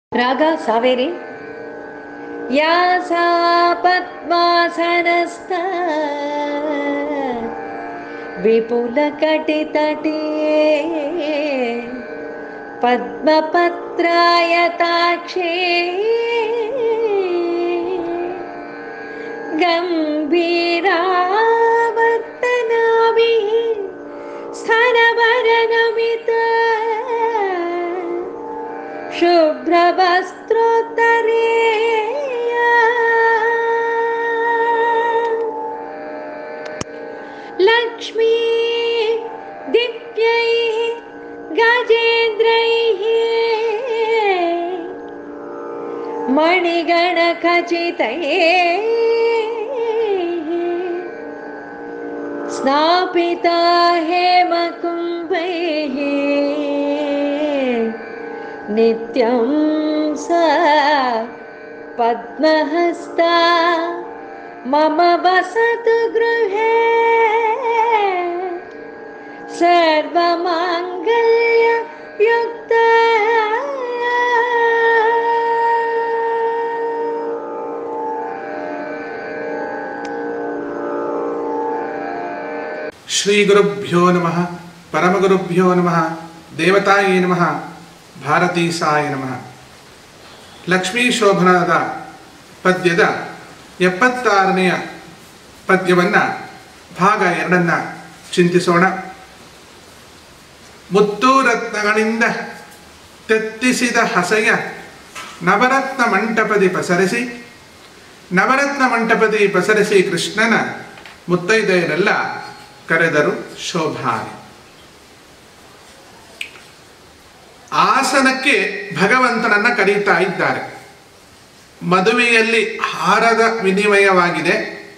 ರಾಗ ಸಾವೇರಿ ಯಾ ಸಾ ಪದ್ಮಾಸನಸ್ಥ ವಿಪುಲ ಕಟಿತಟೇ ಪದ್ಮಪತ್ರಾಯತಾಕ್ಷೇ ಗಂಭೀರಾವರ್ತನಾಭಿः ಸ್ತನವರನಮಿತ शुभ्रवस्त्रोत्तरे लक्ष्मी दिव्यैः गजेन्द्रैः मणिगणखचितैः स्नापिता हेमकुम्भैः नित्यं सा पद्महस्ता मम वसतु गृहे सर्वमाङ्गल्ययुक्ता ಶ್ರೀ ಗುರುಭ್ಯೋ ನಮಃ ಪರಮಗುರುಭ್ಯೋ ನಮಃ ದೇವತಾಯೇ ನಮಃ ಭಾರತೀ ಸಾಯ ನಮಃ ಲಕ್ಷ್ಮೀ ಶೋಭನದ ಪದ್ಯದ ಎಪ್ಪತ್ತಾರನೆಯ ಪದ್ಯವನ್ನು ಭಾಗ ಎರಡನ್ನ ಚಿಂತಿಸೋಣ ಮುತ್ತು ರತ್ನಗಳಿಂದ ತೆತ್ತಿಸಿದ ಹಸೆಯ ನವರತ್ನ ಮಂಟಪದಿ ಪಸರಿಸಿ ನವರತ್ನ ಮಂಟಪದಿ ಪಸರಿಸಿ ಕೃಷ್ಣನ ಮುತ್ತೈದೆಯರೆಲ್ಲ ಕರೆದರು ಶೋಭಾನೆ ಆಸನಕ್ಕೆ ಭಗವಂತನನ್ನ ಕರೀತಾ ಇದ್ದಾರೆ ಮದುವೆಯಲ್ಲಿ ಹಾರದ ವಿನಿಮಯವಾಗಿದೆ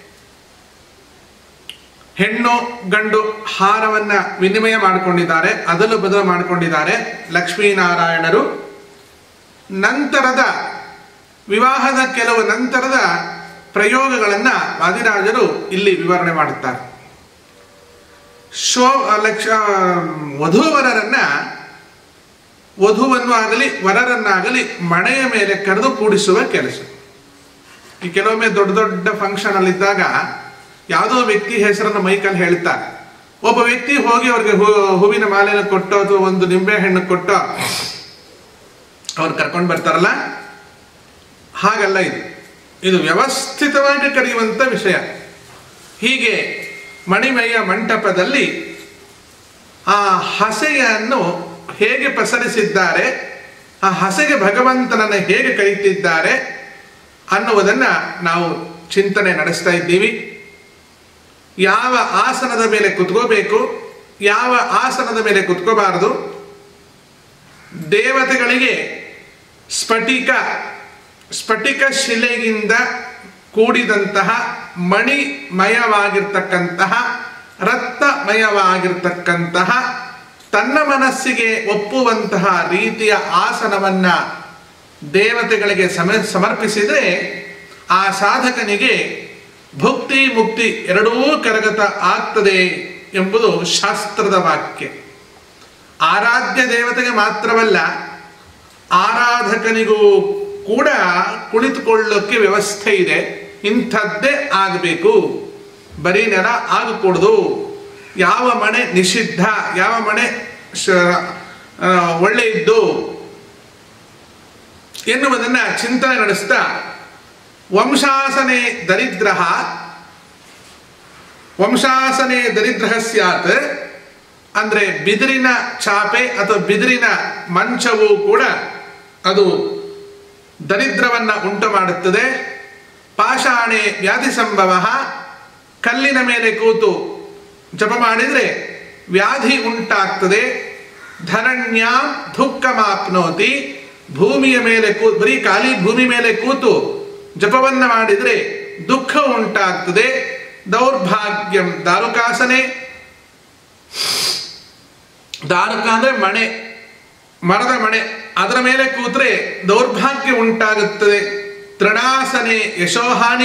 ಹೆಣ್ಣು ಗಂಡು ಹಾರವನ್ನ ವಿನಿಮಯ ಮಾಡಿಕೊಂಡಿದ್ದಾರೆ ಅದಲು ಬದಲು ಮಾಡಿಕೊಂಡಿದ್ದಾರೆ ಲಕ್ಷ್ಮೀನಾರಾಯಣರು ನಂತರದ ವಿವಾಹದ ಕೆಲವು ನಂತರದ ಪ್ರಯೋಗಗಳನ್ನ ವಾದಿರಾಜರು ಇಲ್ಲಿ ವಿವರಣೆ ಮಾಡುತ್ತಾರೆ ಶೋ ಲಕ್ಷ ವಧೂವರರನ್ನ ವಧುವನ್ನು ಆಗಲಿ ವರರನ್ನಾಗಲಿ ಮಣೆಯ ಮೇಲೆ ಕರೆದು ಕೂಡಿಸುವ ಕೆಲಸ ಈ ಕೆಲವೊಮ್ಮೆ ದೊಡ್ಡ ದೊಡ್ಡ ಫಂಕ್ಷನ್ ಅಲ್ಲಿದ್ದಾಗ ಯಾವುದೋ ವ್ಯಕ್ತಿ ಹೆಸರನ್ನು ಮೈಕಲ್ಲಿ ಹೇಳ್ತಾರೆ ಒಬ್ಬ ವ್ಯಕ್ತಿ ಹೋಗಿ ಅವ್ರಿಗೆ ಹೂ- ಹೂವಿನ ಮಾಲೆನ ಕೊಟ್ಟೋ ಅಥವಾ ಒಂದು ನಿಂಬೆ ಹಣ್ಣು ಕೊಟ್ಟೋ ಅವ್ರು ಕರ್ಕೊಂಡು ಬರ್ತಾರಲ್ಲ ಹಾಗಲ್ಲ ಇದು ಇದು ವ್ಯವಸ್ಥಿತವಾಗಿ ಕರೆಯುವಂಥ ವಿಷಯ ಹೀಗೆ ಮಣಿಮಯ ಮಂಟಪದಲ್ಲಿ ಆ ಹಸೆಯನ್ನು ಹೇಗೆ ಪಸರಿಸಿದ್ದಾರೆ ಆ ಹಸೆಗೆ ಭಗವಂತನನ್ನು ಹೇಗೆ ಕರೀತಿದ್ದಾರೆ ಅನ್ನುವುದನ್ನು ನಾವು ಚಿಂತನೆ ನಡೆಸ್ತಾ ಇದ್ದೀವಿ ಯಾವ ಆಸನದ ಮೇಲೆ ಕುತ್ಕೋಬೇಕು ಯಾವ ಆಸನದ ಮೇಲೆ ಕುತ್ಕೋಬಾರದು ದೇವತೆಗಳಿಗೆ ಸ್ಫಟಿಕ ಸ್ಫಟಿಕ ಶಿಲೆಯಿಂದ ಕೂಡಿದಂತಹ ಮಣಿಮಯವಾಗಿರ್ತಕ್ಕಂತಹ ರತ್ನಮಯವಾಗಿರ್ತಕ್ಕಂತಹ ತನ್ನ ಮನಸ್ಸಿಗೆ ಒಪ್ಪುವಂತಹ ರೀತಿಯ ಆಸನವನ್ನ ದೇವತೆಗಳಿಗೆ ಸಮ ಸಮರ್ಪಿಸಿದರೆ ಆ ಸಾಧಕನಿಗೆ ಭುಕ್ತಿ ಮುಕ್ತಿ ಎರಡೂ ಕರಗತ ಆಗ್ತದೆ ಎಂಬುದು ಶಾಸ್ತ್ರದ ವಾಕ್ಯ ಆರಾಧ್ಯ ದೇವತೆಗೆ ಮಾತ್ರವಲ್ಲ ಆರಾಧಕನಿಗೂ ಕೂಡ ಕುಳಿತುಕೊಳ್ಳೋಕ್ಕೆ ವ್ಯವಸ್ಥೆ ಇದೆ ಇಂಥದ್ದೇ ಆಗಬೇಕು ಬರೀ ನೆಲ ಆಗಕೂಡದು ಯಾವ ಮನೆ ನಿಷಿದ್ಧ ಯಾವ ಮನೆ ಶ- ಆ, ಒಳ್ಳೆಯದ್ದು ಎನ್ನುವುದನ್ನ ಚಿಂತನೆ ನಡೆಸ್ತಾ ವಂಶಾಸನೆ ದರಿದ್ರ ವಂಶಾಸನೆ ದರಿದ್ರ ಸ್ಯಾತ್ ಅಂದ್ರೆ ಬಿದಿರಿನ ಚಾಪೆ ಅಥವಾ ಬಿದಿರಿನ ಮಂಚವು ಕೂಡ ಅದು ದರಿದ್ರವನ್ನ ಉಂಟು ಮಾಡುತ್ತದೆ ಪಾಷಾಣೆ ವ್ಯಾಧಿ ಸಂಭವ ಕಲ್ಲಿನ ಮೇಲೆ ಕೂತು ಜಪ ಮಾಡಿದರೆ ವ್ಯಾಧಿ ಉಂಟಾಗ್ತದೆ ಧರಣ್ಯಾಂ ದುಃಖಮಾಪ್ನೋತಿ ಭೂಮಿಯ ಮೇಲೆ ಕೂ ಬರೀ ಖಾಲಿ ಭೂಮಿ ಮೇಲೆ ಕೂತು ಜಪವನ್ನ ಮಾಡಿದರೆ ದುಃಖ ಉಂಟಾಗ್ತದೆ ದೌರ್ಭಾಗ್ಯಂ ದಾರುಕಾಸನೆ ದಾರುಕ ಅಂದ್ರೆ ಮಣೆ ಮರದ ಮಣೆ ಅದರ ಮೇಲೆ ಕೂತ್ರೆ ದೌರ್ಭಾಗ್ಯ ಉಂಟಾಗುತ್ತದೆ ತೃಣಾಸನೆ ಯಶೋಹಾನಿ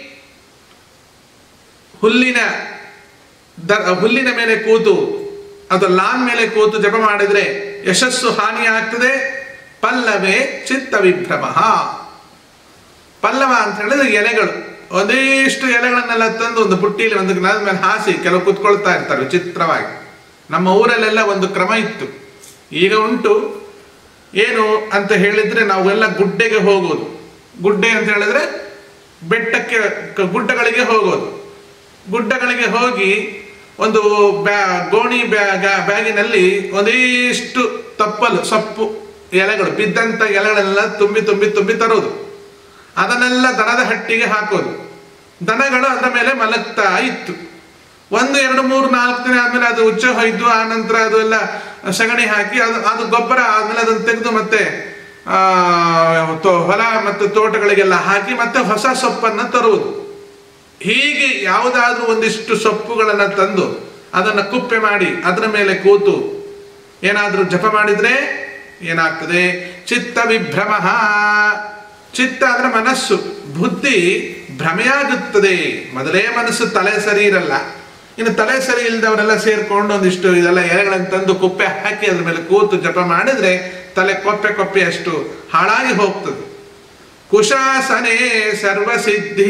ಹುಲ್ಲಿನ ದ ಹುಲ್ಲಿನ ಮೇಲೆ ಕೂತು ಅಥವಾ ಲಾನ್ ಮೇಲೆ ಕೂತು ಜಪ ಮಾಡಿದ್ರೆ ಯಶಸ್ಸು ಹಾನಿಯಾಗ್ತದೆ ಪಲ್ಲವೇ ಚಿತ್ತ ವಿಭ್ರಮ ಪಲ್ಲವ ಅಂತ ಹೇಳಿದ್ರೆ ಎಲೆಗಳು ಒಂದಿಷ್ಟು ಎಲೆಗಳನ್ನೆಲ್ಲ ತಂದು ಒಂದು ಬುಟ್ಟಿಲಿ ಒಂದು ನೆಲದ ಮೇಲೆ ಹಾಸಿ ಕೆಲವು ಕುತ್ಕೊಳ್ತಾ ಇರ್ತಾರೆ ವಿಚಿತ್ರವಾಗಿ ನಮ್ಮ ಊರಲ್ಲೆಲ್ಲ ಒಂದು ಕ್ರಮ ಇತ್ತು ಈಗ ಉಂಟು ಏನು ಅಂತ ಹೇಳಿದ್ರೆ ನಾವೆಲ್ಲ ಗುಡ್ಡೆಗೆ ಹೋಗೋದು ಗುಡ್ಡೆ ಅಂತ ಹೇಳಿದ್ರೆ ಬೆಟ್ಟಕ್ಕೆ ಕ- ಗುಡ್ಡಗಳಿಗೆ ಹೋಗೋದು ಗುಡ್ಡಗಳಿಗೆ ಹೋಗಿ ಒಂದು ಬ್ಯಾ ಗೋಣಿ ಬ್ಯಾಗ ಬ್ಯಾಗಿನಲ್ಲಿ ಒಂದಿಷ್ಟು ತಪ್ಪಲು ಸೊಪ್ಪು ಎಲೆಗಳು ಬಿದ್ದಂತ ಎಲೆಗಳೆಲ್ಲ ತುಂಬಿ ತುಂಬಿ ತುಂಬಿ ತರೋದು ಅದನ್ನೆಲ್ಲ ದನದ ಹಟ್ಟಿಗೆ ಹಾಕೋದು ದನಗಳು ಅದರ ಮೇಲೆ ಮಲಗ್ತಾ ಇತ್ತು ಒಂದು ಎರಡು ಮೂರು ನಾಲ್ಕು ದಿನ ಆದ್ಮೇಲೆ ಅದು ಉಚ್ಚ ಹೊಯ್ದು ಆ ನಂತರ ಅದು ಎಲ್ಲ ಸಗಣಿ ಹಾಕಿ ಅದು ಅದು ಗೊಬ್ಬರ ಆದ್ಮೇಲೆ ಅದನ್ನು ತೆಗೆದು ಮತ್ತೆ ಆ ತೋ- ಹೊಲ ಮತ್ತು ತೋಟಗಳಿಗೆಲ್ಲ ಹಾಕಿ ಮತ್ತೆ ಹೊಸ ಸೊಪ್ಪನ್ನ ತರುವುದು ಹೀಗೆ ಯಾವುದಾದ್ರೂ ಒಂದಿಷ್ಟು ಸೊಪ್ಪುಗಳನ್ನ ತಂದು ಅದನ್ನ ಕುಪ್ಪೆ ಮಾಡಿ ಅದರ ಮೇಲೆ ಕೂತು ಏನಾದ್ರೂ ಜಪ ಮಾಡಿದ್ರೆ ಏನಾಗ್ತದೆ ಚಿತ್ತ ವಿಭ್ರಮ ಚಿತ್ತ ಅಂದ್ರೆ ಮನಸ್ಸು ಬುದ್ಧಿ ಭ್ರಮೆಯಾಗುತ್ತದೆ ಮೊದಲೇ ಮನಸ್ಸು ತಲೆ ಸರಿ ಇರಲ್ಲ ಇನ್ನು ತಲೆ ಸರಿ ಇಲ್ದವರೆಲ್ಲ ಸೇರ್ಕೊಂಡು ಒಂದಿಷ್ಟು ಇದೆಲ್ಲ ಎಲೆಗಳನ್ನು ತಂದು ಕುಪ್ಪೆ ಹಾಕಿ ಅದ್ರ ಮೇಲೆ ಕೂತು ಜಪ ಮಾಡಿದ್ರೆ ತಲೆ ಕೊಪ್ಪೆ ಕೊಪ್ಪೆ ಅಷ್ಟು ಹಾಳಾಗಿ ಹೋಗ್ತದೆ ಕುಶಾಸನೆ ಸರ್ವಸಿದ್ಧಿ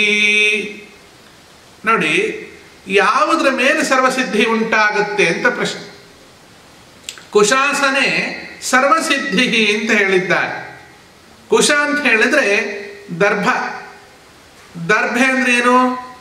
ನೋಡಿ ಯಾವುದರ ಮೇಲೆ ಸರ್ವಸಿದ್ಧಿ ಉಂಟಾಗುತ್ತೆ ಅಂತ ಪ್ರಶ್ನೆ ಕುಶಾಸನೆ ಸರ್ವಸಿದ್ಧಿ ಅಂತ ಹೇಳಿದ್ದಾರೆ ಕುಶ ಅಂತ ಹೇಳಿದ್ರೆ ದರ್ಭ ದರ್ಭೆ ಅಂದ್ರೆ ಏನು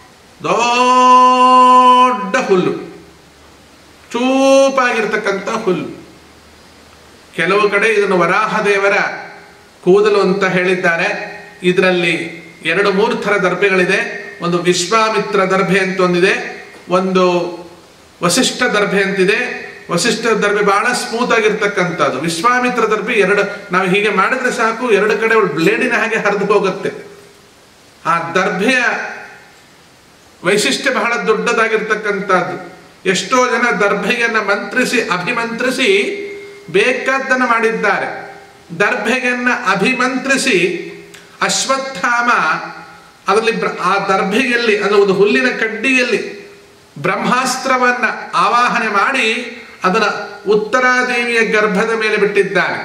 ದೊಡ್ಡ ಹುಲ್ಲು ಚೂಪಾಗಿರ್ತಕ್ಕಂಥ ಹುಲ್ಲು ಕೆಲವು ಕಡೆ ಇದನ್ನು ವರಾಹ ದೇವರ ಕೂದಲು ಅಂತ ಹೇಳಿದ್ದಾರೆ ಇದರಲ್ಲಿ ಎರಡು ಮೂರು ಥರ ದರ್ಭೆಗಳಿದೆ ಒಂದು ವಿಶ್ವಾಮಿತ್ರ ದರ್ಭೆ ಅಂತ ಒಂದಿದೆ ಒಂದು ವಸಿಷ್ಠ ದರ್ಭೆ ಅಂತಿದೆ ವಸಿಷ್ಠ ದರ್ಭೆ ಬಹಳ ಸ್ಮೂತ್ ಆಗಿರ್ತಕ್ಕಂಥದ್ದು ವಿಶ್ವಾಮಿತ್ರ ದರ್ಭೆ ಎರಡು ನಾವು ಹೀಗೆ ಮಾಡಿದ್ರೆ ಸಾಕು ಎರಡು ಕಡೆ ಬ್ಲೇಡಿನ ಹಾಗೆ ಹರಿದು ಹೋಗುತ್ತೆ ಆ ದರ್ಭೆಯ ವೈಶಿಷ್ಟ್ಯ ಬಹಳ ದೊಡ್ಡದಾಗಿರ್ತಕ್ಕಂಥದ್ದು ಎಷ್ಟೋ ಜನ ದರ್ಭೆಯನ್ನ ಮಂತ್ರಿಸಿ ಅಭಿಮಂತ್ರಿಸಿ ಬೇಕಾದ್ದನ್ನು ಮಾಡಿದ್ದಾರೆ ದರ್ಭೆಯನ್ನ ಅಭಿಮಂತ್ರಿಸಿ ಅಶ್ವತ್ಥಾಮ ಅದರಲ್ಲಿ ಬ್ರ- ಆ ದರ್ಭೆಯಲ್ಲಿ ಅದು ಒಂದು ಹುಲ್ಲಿನ ಕಡ್ಡಿಯಲ್ಲಿ ಬ್ರಹ್ಮಾಸ್ತ್ರವನ್ನ ಆವಾಹನೆ ಮಾಡಿ ಅದರ ಉತ್ತರಾದೇವಿಯ ಗರ್ಭದ ಮೇಲೆ ಬಿಟ್ಟಿದ್ದಾನೆ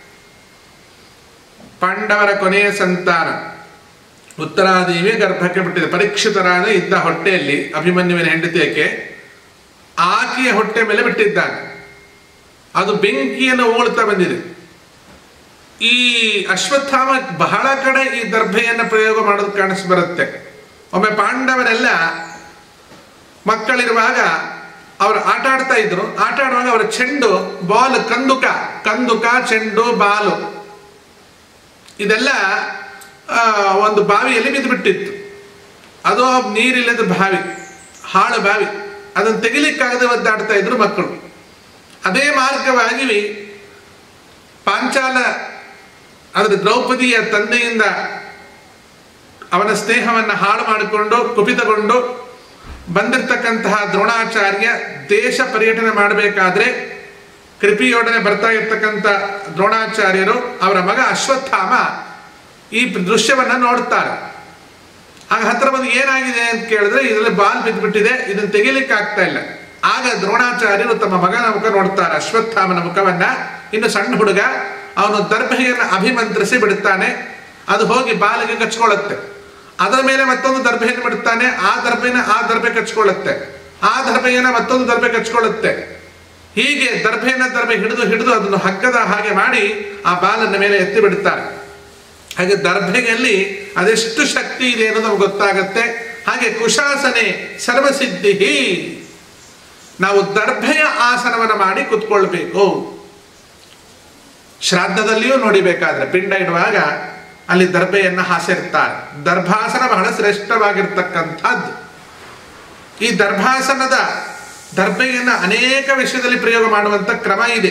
ಪಾಂಡವರ ಕೊನೆಯ ಸಂತಾನ ಉತ್ತರಾದೇವಿಯ ಗರ್ಭಕ್ಕೆ ಬಿಟ್ಟಿದೆ ಪರೀಕ್ಷಿತರಾದ ಇದ್ದ ಹೊಟ್ಟೆಯಲ್ಲಿ ಅಭಿಮನ್ಯುವಿನ ಹೆಂಡತಿಯಕ್ಕೆ ಆಕೆಯ ಹೊಟ್ಟೆ ಮೇಲೆ ಬಿಟ್ಟಿದ್ದಾನೆ ಅದು ಬೆಂಕಿಯನ್ನು ಉಗುಳ್ತಾ ಬಂದಿದೆ ಈ ಅಶ್ವತ್ಥಾಮ ಬಹಳ ಕಡೆ ಈ ದರ್ಭೆಯನ್ನು ಪ್ರಯೋಗ ಮಾಡೋದು ಕಾಣಿಸ್ ಬರುತ್ತೆ ಒಮ್ಮೆ ಪಾಂಡವರೆಲ್ಲ ಮಕ್ಕಳಿರುವಾಗ ಅವರು ಆಟ ಆಡ್ತಾ ಇದ್ರು ಆಟ ಆಡುವಾಗ ಅವರ ಚೆಂಡು ಬಾಲ್ ಕಂದುಕ ಕಂದುಕ ಚೆಂಡು ಬಾಲು ಇದೆಲ್ಲ ಆ, ಒಂದು ಬಾವಿಯಲ್ಲಿ ಬಿದ್ದು ಬಿಟ್ಟಿತ್ತು ಅದು ನೀರಿಲ್ಲದ ಬಾವಿ ಹಾಳು ಬಾವಿ ಅದನ್ನು ತೆಗಿಲಿಕ್ಕಾಗದೆ ಒದ್ದಾಡ್ತಾ ಇದ್ರು ಮಕ್ಕಳು ಅದೇ ಮಾರ್ಗವಾಗಿ ಪಾಂಚಾಲ ಅಂದರೆ ದ್ರೌಪದಿಯ ತಂದೆಯಿಂದ ಅವನ ಸ್ನೇಹವನ್ನು ಹಾಳು ಮಾಡಿಕೊಂಡು ಕುಪಿತಗೊಂಡು ಬಂದಿರತಕ್ಕಂತಹ ದ್ರೋಣಾಚಾರ್ಯ ದೇಶ ಪರ್ಯಟನೆ ಮಾಡಬೇಕಾದ್ರೆ ಕೃಪಿಯೊಡನೆ ಬರ್ತಾ ಇರ್ತಕ್ಕಂಥ ದ್ರೋಣಾಚಾರ್ಯರು ಅವರ ಮಗ ಅಶ್ವತ್ಥಾಮ ಈ ದೃಶ್ಯವನ್ನ ನೋಡ್ತಾರೆ ಆಗ ಹತ್ರ ಬಂದು ಏನಾಗಿದೆ ಅಂತ ಕೇಳಿದ್ರೆ ಇದರಲ್ಲಿ ಬಾಲ್ ಬಿದ್ದುಬಿಟ್ಟಿದೆ ಇದನ್ನು ತೆಗಿಲಿಕ್ಕೆ ಆಗ್ತಾ ಇಲ್ಲ ಆಗ ದ್ರೋಣಾಚಾರ್ಯರು ತಮ್ಮ ಮಗನ ಮುಖ ನೋಡ್ತಾರೆ ಅಶ್ವತ್ಥಾಮನ ಮುಖವನ್ನ ಇನ್ನು ಸಣ್ಣ ಹುಡುಗ ಅವನು ದರ್ಭೆಯನ್ನು ಅಭಿಮಂತ್ರಿಸಿ ಬಿಡುತ್ತಾನೆ ಅದು ಹೋಗಿ ಬಾಲಿಗೆ ಕಚ್ಕೊಳ್ಳುತ್ತೆ ಅದರ ಮೇಲೆ ಮತ್ತೊಂದು ದರ್ಭೆಯನ್ನು ಬಿಡುತ್ತಾನೆ ಆ ದರ್ಭೆನ ಆ ದರ್ಭೆ ಕಚ್ಕೊಳ್ಳುತ್ತೆ ಆ ದರ್ಭೆಯನ್ನ ಮತ್ತೊಂದು ದರ್ಭೆ ಕಚ್ಕೊಳ್ಳುತ್ತೆ ಹೀಗೆ ದರ್ಭೆಯನ್ನ ದರ್ಭೆ ಹಿಡಿದು ಹಿಡಿದು ಅದನ್ನು ಹಗ್ಗದ ಹಾಗೆ ಮಾಡಿ ಆ ಬಾಲನ್ನ ಮೇಲೆ ಎತ್ತಿ ಬಿಡುತ್ತಾರೆ ಹಾಗೆ ದರ್ಭೆಯಲ್ಲಿ ಅದೆಷ್ಟು ಶಕ್ತಿ ಇದೆ ಅನ್ನೋದು ನಮ್ಗೆ ಗೊತ್ತಾಗತ್ತೆ ಹಾಗೆ ಕುಶಾಸನೆ ಸರ್ವಸಿದ್ಧಿ ನಾವು ದರ್ಭೆಯ ಆಸನವನ್ನು ಮಾಡಿ ಕುತ್ಕೊಳ್ಬೇಕು ಶ್ರಾದ್ದದಲ್ಲಿಯೂ ನೋಡಿಬೇಕಾದ್ರೆ ಪಿಂಡ ಇಡುವಾಗ ಅಲ್ಲಿ ದರ್ಭೆಯನ್ನ ಹಾಸಿರ್ತಾರೆ ದರ್ಭಾಸನ ಬಹಳ ಶ್ರೇಷ್ಠವಾಗಿರ್ತಕ್ಕಂಥದ್ದು ಈ ದರ್ಭಾಸನದ ದರ್ಭೆಯನ್ನ ಅನೇಕ ವಿಷಯದಲ್ಲಿ ಪ್ರಯೋಗ ಮಾಡುವಂತ ಕ್ರಮ ಇದೆ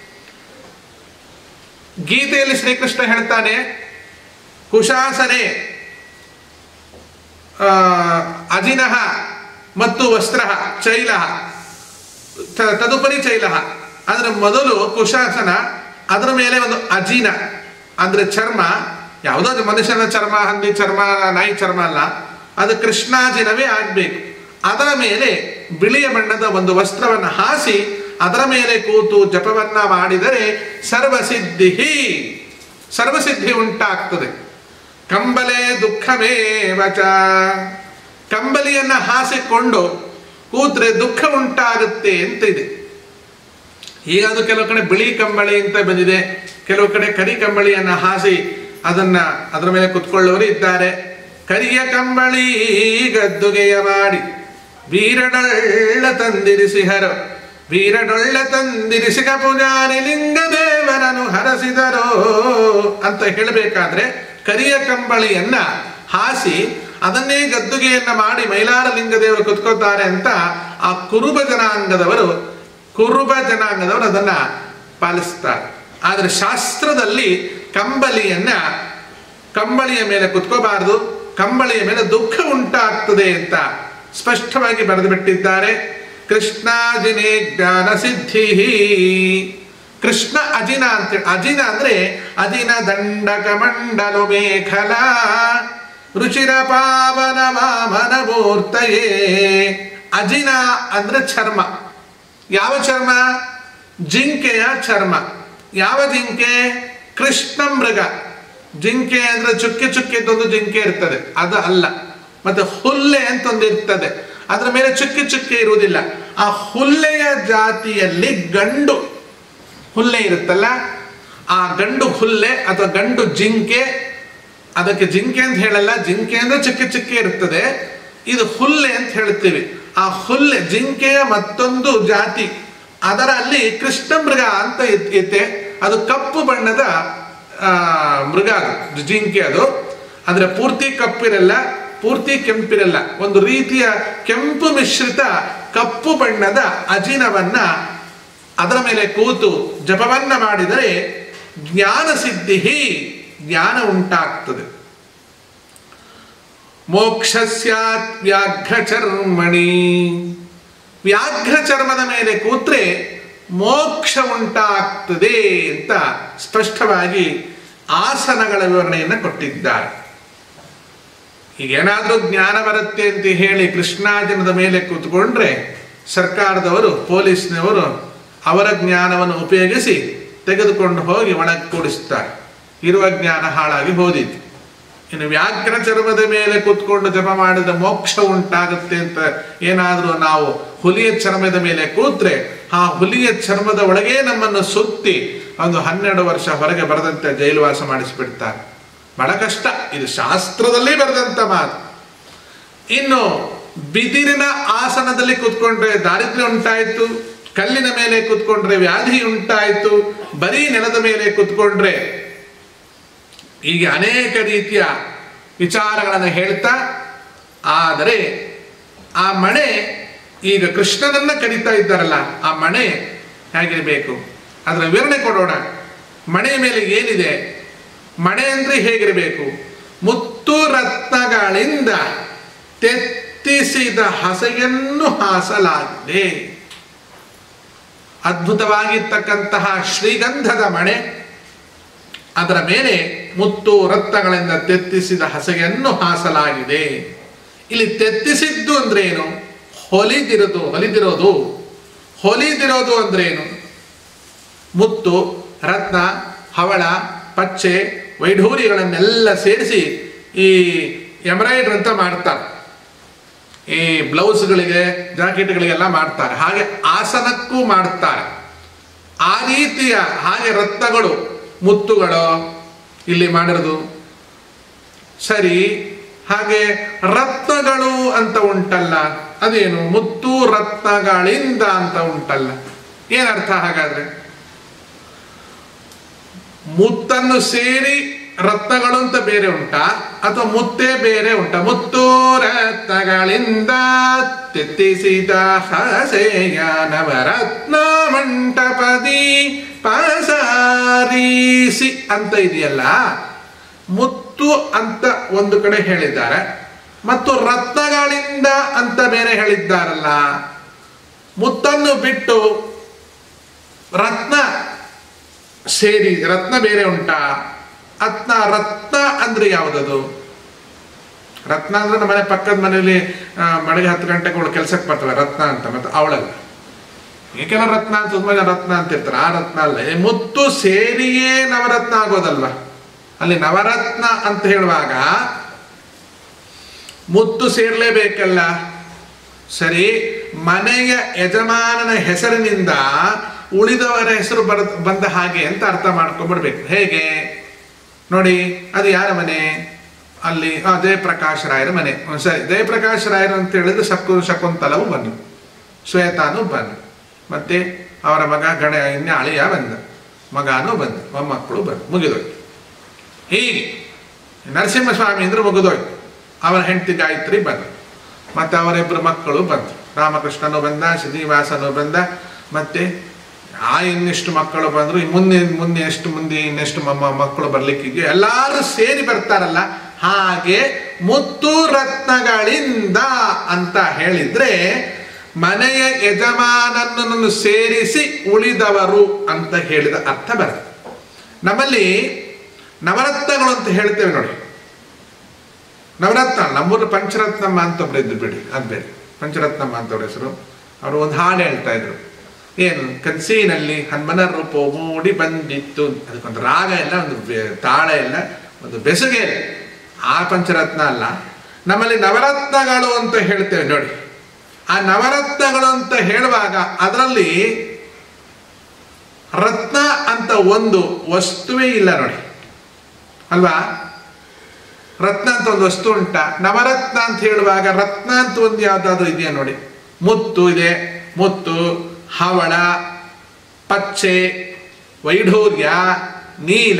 ಗೀತೆಯಲ್ಲಿ ಶ್ರೀಕೃಷ್ಣ ಹೇಳ್ತಾನೆ ಕುಶಾಸನೆ ಆ, ಅಜಿನಃ ಮತ್ತು ವಸ್ತ್ರ ಚೈಲ ತ- ತದುಪರಿ ಚೈಲ ಅಂದ್ರೆ ಮೊದಲು ಕುಶಾಸನ ಅದರ ಮೇಲೆ ಒಂದು ಅಜಿನ ಅಂದ್ರೆ ಚರ್ಮ ಯಾವುದೋ ಅದು ಮನುಷ್ಯನ ಚರ್ಮ ಹಂದಿ ಚರ್ಮ ನಾಯಿ ಚರ್ಮ ಅಲ್ಲ ಅದು ಕೃಷ್ಣಾಜಿನವೇ ಆಗ್ಬೇಕು ಅದರ ಮೇಲೆ ಬಿಳಿಯ ಬಣ್ಣದ ಒಂದು ವಸ್ತ್ರವನ್ನು ಹಾಸಿ ಅದರ ಮೇಲೆ ಕೂತು ಜಪವನ್ನ ಮಾಡಿದರೆ ಸರ್ವಸಿದ್ಧಿ ಸರ್ವಸಿದ್ಧಿ ಉಂಟಾಗ್ತದೆ ಕಂಬಲೆ ದುಃಖಮೇವಚ ಕಂಬಲಿಯನ್ನ ಹಾಸಿಕೊಂಡು ಕೂತ್ರೆ ದುಃಖ ಉಂಟಾಗುತ್ತೆ ಅಂತ ಇದೆ ಈಗ ಅದು ಕೆಲವು ಕಡೆ ಬಿಳಿ ಕಂಬಳಿ ಅಂತ ಬಂದಿದೆ ಕೆಲವು ಕಡೆ ಕರಿ ಕಂಬಳಿಯನ್ನ ಹಾಸಿ ಅದನ್ನ ಅದರ ಮೇಲೆ ಕುತ್ಕೊಳ್ಳೋರು ಇದ್ದಾರೆ ಕರಿಯ ಕಂಬಳಿ ಗದ್ದುಗೆಯ ಮಾಡಿ ವೀರಡೊಳ್ಳ ತಂದಿರಿಸಿಹರು ವೀರಡೊಳ್ಳ ತಂದಿರಿಸಿಕ ಪೂಜಾರಿ ಲಿಂಗ ದೇವರನ್ನು ಹರಸಿದರೋ ಅಂತ ಹೇಳಬೇಕಾದ್ರೆ ಕರಿಯ ಕಂಬಳಿಯನ್ನ ಹಾಸಿ ಅದನ್ನೇ ಗದ್ದುಗೆಯನ್ನ ಮಾಡಿ ಮೈಲಾರ ಲಿಂಗದೇವರು ಕುತ್ಕೋತಾರೆ ಅಂತ ಆ ಕುರುಬ ಜನಾಂಗದವರು ಕುರುಬ ಜನಾಂಗದವರು ಅದನ್ನ ಪಾಲಿಸ್ತಾರೆ ಆದರೆ ಶಾಸ್ತ್ರದಲ್ಲಿ ಕಂಬಳಿಯನ್ನ ಕಂಬಳಿಯ ಮೇಲೆ ಕುತ್ಕೋಬಾರದು ಕಂಬಳಿಯ ಮೇಲೆ ದುಃಖ ಉಂಟಾಗ್ತದೆ ಅಂತ ಸ್ಪಷ್ಟವಾಗಿ ಬರೆದು ಬಿಟ್ಟಿದ್ದಾರೆ ಕೃಷ್ಣಾಜಿನೇ ಜ್ಞಾನ ಸಿದ್ಧಿ ಕೃಷ್ಣ ಅಜಿನ ಅಂತೇಳಿ ಅಜಿನ ಅಂದ್ರೆ ಅಜಿನ ದಂಡಕ ಮಂಡಲು ಮೇಖಲ ರುಚಿರ ಪಾವನ ವಾಮನ ಮೂರ್ತಯೇ ಅಜಿನ ಅಂದ್ರೆ ಚರ್ಮ ಯಾವ ಚರ್ಮ ಜಿಂಕೆಯ ಚರ್ಮ ಯಾವ ಜಿಂಕೆ ಕೃಷ್ಣ ಮೃಗ ಜಿಂಕೆ ಅಂದ್ರೆ ಚುಕ್ಕೆ ಚುಕ್ಕೆದೊಂದು ಜಿಂಕೆ ಇರ್ತದೆ ಅದು ಅಲ್ಲ ಮತ್ತೆ ಹುಲ್ಲೆ ಅಂತ ಒಂದು ಇರ್ತದೆ ಅದರ ಮೇಲೆ ಚುಕ್ಕೆ ಚುಕ್ಕೆ ಇರುವುದಿಲ್ಲ ಆ ಹುಲ್ಲೆಯ ಜಾತಿಯಲ್ಲಿ ಗಂಡು ಹುಲ್ಲೆ ಇರುತ್ತಲ್ಲ ಆ ಗಂಡು ಹುಲ್ಲೆ ಅಥವಾ ಗಂಡು ಜಿಂಕೆ ಅದಕ್ಕೆ ಜಿಂಕೆ ಅಂತ ಹೇಳಲ್ಲ ಜಿಂಕೆ ಅಂದ್ರೆ ಚಿಕ್ಕ ಚಿಕ್ಕ ಇರ್ತದೆ ಇದು ಹುಲ್ಲೆ ಅಂತ ಹೇಳ್ತೀವಿ ಆ ಹುಲ್ಲೆ ಜಿಂಕೆಯ ಮತ್ತೊಂದು ಜಾತಿ ಅದರಲ್ಲಿ ಕೃಷ್ಣ ಮೃಗ ಅಂತ ಇತ್- ಇತ್ತೆ ಅದು ಕಪ್ಪು ಬಣ್ಣದ ಆ, ಮೃಗ ಅದು ಜಿಂಕೆ ಅದು ಅಂದ್ರೆ ಪೂರ್ತಿ ಕಪ್ಪಿರಲ್ಲ ಪೂರ್ತಿ ಕೆಂಪಿರಲ್ಲ ಒಂದು ರೀತಿಯ ಕೆಂಪು ಮಿಶ್ರಿತ ಕಪ್ಪು ಬಣ್ಣದ ಅಜಿನವನ್ನ ಅದರ ಮೇಲೆ ಕೂತು ಜಪವನ್ನ ಮಾಡಿದರೆ ಜ್ಞಾನ ಸಿದ್ಧಿ ಜ್ಞಾನ ಉಂಟಾಗ್ತದೆ ಮೋಕ್ಷ ಸ್ಯಾತ್ ವ್ಯಾಘ್ರ ಚರ್ಮಣಿ ವ್ಯಾಘ್ರ ಚರ್ಮದ ಮೇಲೆ ಕೂತ್ರೆ ಮೋಕ್ಷ ಉಂಟಾಗ್ತದೆ ಅಂತ ಸ್ಪಷ್ಟವಾಗಿ ಆಸನಗಳ ವಿವರಣೆಯನ್ನು ಕೊಟ್ಟಿದ್ದಾರೆ ಈಗೇನಾದ್ರೂ ಜ್ಞಾನ ಬರುತ್ತೆ ಅಂತ ಹೇಳಿ ಕೃಷ್ಣಾಜನದ ಮೇಲೆ ಕೂತ್ಕೊಂಡ್ರೆ ಸರ್ಕಾರದವರು ಪೊಲೀಸ್ನವರು ಅವರ ಜ್ಞಾನವನ್ನು ಉಪಯೋಗಿಸಿ ತೆಗೆದುಕೊಂಡು ಹೋಗಿ ಒಳಗೆ ಕೂಡಿಸ್ತಾರೆ ಇರುವ ಜ್ಞಾನ ಹಾಳಾಗಿ ಹೋದಿತ್ತು ಇನ್ನು ವ್ಯಾಘ್ರ ಚರ್ಮದ ಮೇಲೆ ಕೂತ್ಕೊಂಡು ಜಪ ಮಾಡಿದ ಮೋಕ್ಷ ಉಂಟಾಗುತ್ತೆ ಅಂತ ಏನಾದರೂ ನಾವು ಹುಲಿಯ ಚರ್ಮದ ಮೇಲೆ ಕೂತ್ರೆ ಆ ಹುಲಿಯ ಚರ್ಮದ ಒಳಗೆ ನಮ್ಮನ್ನು ಸುತ್ತಿ ಒಂದು ಹನ್ನೆರಡು ವರ್ಷ ಹೊರಗೆ ಬರದಂತೆ ಜೈಲುವಾಸ ಮಾಡಿಸಿಬಿಡ್ತಾರೆ ಬಹಳ ಕಷ್ಟ ಇದು ಶಾಸ್ತ್ರದಲ್ಲಿ ಬರೆದಂತ ಮಾತು ಇನ್ನು ಬಿದಿರಿನ ಆಸನದಲ್ಲಿ ಕೂತ್ಕೊಂಡ್ರೆ ದಾರಿದ್ರ್ಯ ಉಂಟಾಯಿತು ಕಲ್ಲಿನ ಮೇಲೆ ಕೂತ್ಕೊಂಡ್ರೆ ವ್ಯಾಧಿ ಉಂಟಾಯಿತು ಬರೀ ನೆಲದ ಮೇಲೆ ಕೂತ್ಕೊಂಡ್ರೆ ಹೀಗೆ ಅನೇಕ ರೀತಿಯ ವಿಚಾರಗಳನ್ನು ಹೇಳ್ತಾ ಆದರೆ ಆ ಮಣೆ ಈಗ ಕೃಷ್ಣನನ್ನ ಕರೀತಾ ಇದ್ದಾರಲ್ಲ ಆ ಮಣೆ ಹೇಗಿರಬೇಕು ಅದರ ವಿವರಣೆ ಕೊಡೋಣ ಮಣೆಯ ಮೇಲೆ ಏನಿದೆ ಮಣೆ ಅಂದ್ರೆ ಹೇಗಿರಬೇಕು ಮುತ್ತು ರತ್ನಗಳಿಂದ ತೆತ್ತಿಸಿದ ಹಸೆಯನ್ನು ಹಾಸಲಾಗಿದೆ ಅದ್ಭುತವಾಗಿರ್ತಕ್ಕಂತಹ ಶ್ರೀಗಂಧದ ಮಣೆ ಅದರ ಮೇಲೆ ಮುತ್ತು ರತ್ನಗಳಿಂದ ತೆತ್ತಿಸಿದ ಹಸೆಯನ್ನು ಹಾಸಲಾಗಿದೆ ಇಲ್ಲಿ ತೆತ್ತಿಸಿದ್ದು ಅಂದ್ರೇನು ಹೊಲಿದಿರೋದು ಹೊಲಿದಿರೋದು ಹೊಲಿದಿರೋದು ಅಂದ್ರೇನು ಮುತ್ತು ರತ್ನ ಹವಳ ಪಚ್ಚೆ ವೈಢೂರ್ಯಗಳನ್ನೆಲ್ಲ ಸೇರಿಸಿ ಈ ಎಂಬ್ರಾಯ್ಡ್ರ್ ಅಂತ ಮಾಡ್ತಾರೆ ಈ ಬ್ಲೌಸ್ಗಳಿಗೆ ಜಾಕೆಟ್ಗಳಿಗೆಲ್ಲ ಮಾಡ್ತಾರೆ ಹಾಗೆ ಆಸನಕ್ಕೂ ಮಾಡ್ತಾರೆ ಆ ರೀತಿಯ ಹಾಗೆ ರತ್ನಗಳು ಮುತ್ತುಗಳು ಇಲ್ಲಿ ಮಾಡಿರೋದು ಸರಿ ಹಾಗೆ ರತ್ನಗಳು ಅಂತ ಉಂಟಲ್ಲ ಅದೇನು ಮುತ್ತು ರತ್ನಗಳಿಂದ ಅಂತ ಉಂಟಲ್ಲ ಏನರ್ಥ ಹಾಗಾದ್ರೆ ಮುತ್ತನ್ನು ಸೇರಿ ರತ್ನಗಳು ಅಂತ ಬೇರೆ ಉಂಟಾ ಅಥವಾ ಮುತ್ತೇ ಬೇರೆ ಉಂಟಾ ಮುತ್ತು ರತ್ನಗಳಿಂದ ತೆತ್ತಿಸಿದ ಹಸೆಯ ನವರತ್ನ ಮಂಟಪದಿ ಪಸಾರಿಸಿ ಅಂತ ಇದೆಯಲ್ಲ ಮುತ್ತು ಅಂತ ಒಂದು ಕಡೆ ಹೇಳಿದ್ದಾರೆ ಮತ್ತು ರತ್ನಗಳಿಂದ ಅಂತ ಬೇರೆ ಹೇಳಿದ್ದಾರಲ್ಲ ಮುತ್ತನ್ನು ಬಿಟ್ಟು ರತ್ನ ಸೇರಿ ರತ್ನ ಬೇರೆ ಉಂಟಾ ಅತ್ನ ರತ್ನ ಅಂದ್ರೆ ಯಾವುದದು ರತ್ನ ಅಂದ್ರೆ ನಮ್ಮ ಮನೆ ಪಕ್ಕದ ಮನೆಯಲ್ಲಿ ಆ, ಬೆಳಗ್ಗೆ ಹತ್ತು ಗಂಟೆಗೆ ಅವಳು ಕೆಲಸಕ್ಕೆ ಬರ್ತವೆ ರತ್ನ ಅಂತ ಮತ್ತೆ ಅವಳಲ್ಲ ಈಗ ಕೆಲವು ರತ್ನ ಅಂತ ತುಂಬಾ ಜನ ರತ್ನ ಅಂತ ಇರ್ತಾರೆ ಆ ರತ್ನ ಅಲ್ಲ ಈ ಮುತ್ತು ಸೇರಿಯೇ ನವರತ್ನ ಆಗೋದಲ್ವಾ ಅಲ್ಲಿ ನವರತ್ನ ಅಂತ ಹೇಳುವಾಗ ಮುತ್ತು ಸೇರ್ಲೇಬೇಕಲ್ಲ ಸರಿ ಮನೆಯ ಯಜಮಾನನ ಹೆಸರಿನಿಂದ ಉಳಿದವರ ಹೆಸರು ಬರ ಬಂದ ಹಾಗೆ ಅಂತ ಅರ್ಥ ಮಾಡ್ಕೊಂಡ್ಬಿಡ್ಬೇಕು ಹೇಗೆ ನೋಡಿ ಅದು ಯಾರ ಮನೆ ಅಲ್ಲಿ ಆ, ಜಯಪ್ರಕಾಶ್ ರಾಯರ ಮನೆ ಹ್ಮ್, ಸರಿ ಜಯಪ್ರಕಾಶ್ ರಾಯರು ಅಂತ ಹೇಳಿದ್ರೆ ಶಕು ಶಕುಂತಲವು ಬಂದು ಶ್ವೇತಾನು ಬಂದು ಮತ್ತೆ ಅವರ ಮಗ ಗಣ ಇನ್ನ ಅಳಿಯ ಬಂದ ಮಗನೂ ಬಂದ ಮೊಮ್ಮಕ್ಕಳು ಬಂದು ಮುಗಿದೋಯ್ತು ಹೀಗೆ ನರಸಿಂಹಸ್ವಾಮಿ ಅಂದ್ರೆ ಮುಗಿದೋಯ್ತು ಅವರ ಹೆಂಡತಿ ಗಾಯತ್ರಿ ಬಂದು ಮತ್ತೆ ಅವರಿಬ್ಬರು ಮಕ್ಕಳು ಬಂದರು ರಾಮಕೃಷ್ಣನು ಬಂದ ಶ್ರೀನಿವಾಸನು ಬಂದ ಮತ್ತೆ ಆ ಇನ್ನೆಷ್ಟು ಮಕ್ಕಳು ಬಂದರು ಮುಂದೆ ಮುಂದೆ ಎಷ್ಟು ಮುಂದೆ ಇನ್ನೆಷ್ಟು ಮಮ್ಮ ಮಕ್ಕಳು ಬರ್ಲಿಕ್ಕಿದೆಯೋ ಎಲ್ಲರೂ ಸೇರಿ ಬರ್ತಾರಲ್ಲ ಹಾಗೆ ಮುತ್ತು ರತ್ನಗಳಿಂದ ಅಂತ ಹೇಳಿದ್ರೆ ಮನೆಯ ಯಜಮಾನನನ್ನು ಸೇರಿಸಿ ಉಳಿದವರು ಅಂತ ಹೇಳಿದ ಅರ್ಥ ಬರುತ್ತೆ ನಮ್ಮಲ್ಲಿ ನವರತ್ನಗಳು ಅಂತ ಹೇಳ್ತೇವೆ ನೋಡಿ ನವರತ್ನ ನಮ್ಮೂರು ಪಂಚರತ್ನಮ್ಮ ಅಂತ ಒಬ್ರು ಇದ್ದು ಬಿಡಿ ಅದು ಬೇರೆ ಪಂಚರತ್ನಮ್ಮ ಅಂತ ಅವ್ರ ಹೆಸರು ಅವರು ಒಂದು ಹಾಡು ಹೇಳ್ತಾ ಇದ್ರು ಏನು ಕನಸಿನಲ್ಲಿ ಹನುಮನ ರೂಪ ಮೂಡಿ ಬಂದಿತ್ತು ಅದಕ್ಕೊಂದು ರಾಗ ಎಲ್ಲ ಒಂದು ಬೆ- ತಾಳ ಎಲ್ಲ ಒಂದು ಬೆಸುಗೆ ಇಲ್ಲ. ಆ ಪಂಚರತ್ನ ಅಲ್ಲ ನಮ್ಮಲ್ಲಿ ನವರತ್ನಗಳು ಅಂತ ಹೇಳ್ತೇವೆ ನೋಡಿ ಆ ನವರತ್ನಗಳು ಅಂತ ಹೇಳುವಾಗ ಅದರಲ್ಲಿ ರತ್ನ ಅಂತ ಒಂದು ವಸ್ತುವೇ ಇಲ್ಲ ನೋಡಿ ಅಲ್ವಾ ರತ್ನ ಅಂತ ಒಂದು ವಸ್ತು ಉಂಟ ನವರತ್ನ ಅಂತ ಹೇಳುವಾಗ ರತ್ನ ಅಂತ ಒಂದು ಯಾವ್ದಾದ್ರು ಇದೆಯಾ ನೋಡಿ ಮುತ್ತು ಇದೆ ಮುತ್ತು ಹವಳ ಪಚ್ಚೆ ವೈಢೂರ್ಯ ನೀಲ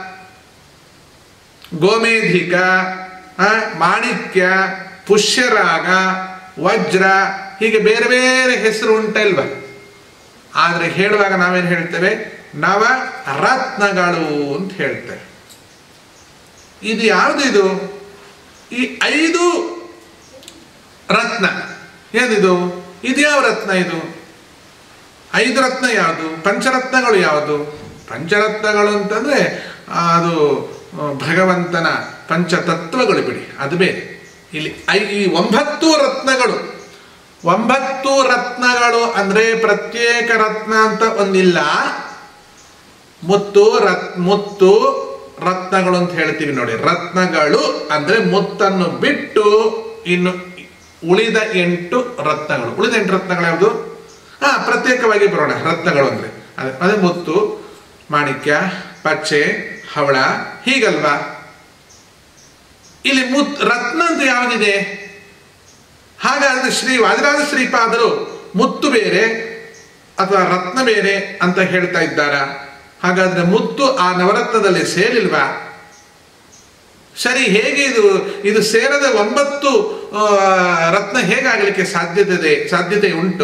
ಗೋಮೇಧಿಕ ಆ, ಮಾಣಿಕ್ಯ ಪುಷ್ಯರಾಗ ವಜ್ರ ಹೀಗೆ ಬೇರೆ ಬೇರೆ ಹೆಸರು ಉಂಟಲ್ವಾ ಆದರೆ ಹೇಳುವಾಗ ನಾವೇನು ಹೇಳ್ತೇವೆ ನವ ರತ್ನಗಳು ಅಂತ ಹೇಳ್ತೇವೆ ಇದು ಯಾವುದು ಇದು ಈ ಐದು ರತ್ನ ಏನಿದು ಇದು ಯಾವ ರತ್ನ ಇದು ಐದು ರತ್ನ ಯಾವುದು ಪಂಚರತ್ನಗಳು ಯಾವುದು ಪಂಚರತ್ನಗಳು ಅಂತಂದ್ರೆ ಆ, ಅದು ಆ, ಭಗವಂತನ ಪಂಚತತ್ವಗಳು ಬಿಡಿ ಅದು ಬೇರೆ ಇಲ್ಲಿ ಐ ಈ ಒಂಬತ್ತು ರತ್ನಗಳು ಒಂಬತ್ತು ರತ್ನಗಳು ಅಂದ್ರೆ ಪ್ರತ್ಯೇಕ ರತ್ನ ಅಂತ ಒಂದಿಲ್ಲ ಮುತ್ತು ರತ್ ಮುತ್ತು ರತ್ನಗಳು ಅಂತ ಹೇಳ್ತೀವಿ ನೋಡಿ ರತ್ನಗಳು ಅಂದ್ರೆ ಮುತ್ತನ್ನು ಬಿಟ್ಟು ಇನ್ನು ಉಳಿದ ಎಂಟು ರತ್ನಗಳು ಉಳಿದ ಎಂಟು ರತ್ನಗಳು ಯಾವುದು ಹಾ ಪ್ರತ್ಯೇಕವಾಗಿ ಬರೋಣ ರತ್ನಗಳು ಅಂದ್ರೆ ಅದೇ ಅದೇ ಮುತ್ತು ಮಾಣಿಕ್ಯ ಪಚ್ಚೆ ಹವಳ ಹೀಗಲ್ವಾ ಇಲ್ಲಿ ಮುತ್ ರತ್ನ ಅಂತ ಯಾವುದಿದೆ ಹಾಗಾದ್ರೆ ಶ್ರೀ ವಾದಿರಾಜ ಶ್ರೀಪಾದರು ಮುತ್ತು ಬೇರೆ ಅಥವಾ ರತ್ನ ಬೇರೆ ಅಂತ ಹೇಳ್ತಾ ಇದ್ದಾರಾ ಹಾಗಾದ್ರೆ ಮುತ್ತು ಆ ನವರತ್ನದಲ್ಲಿ ಸೇರಿಲ್ವಾ ಸರಿ ಹೇಗೆ ಇದು ಇದು ಸೇರದ ಒಂಬತ್ತು ಆ, ರತ್ನ ಹೇಗಾಗಲಿಕ್ಕೆ ಸಾಧ್ಯತೆ ಇದೆ ಸಾಧ್ಯತೆ ಉಂಟು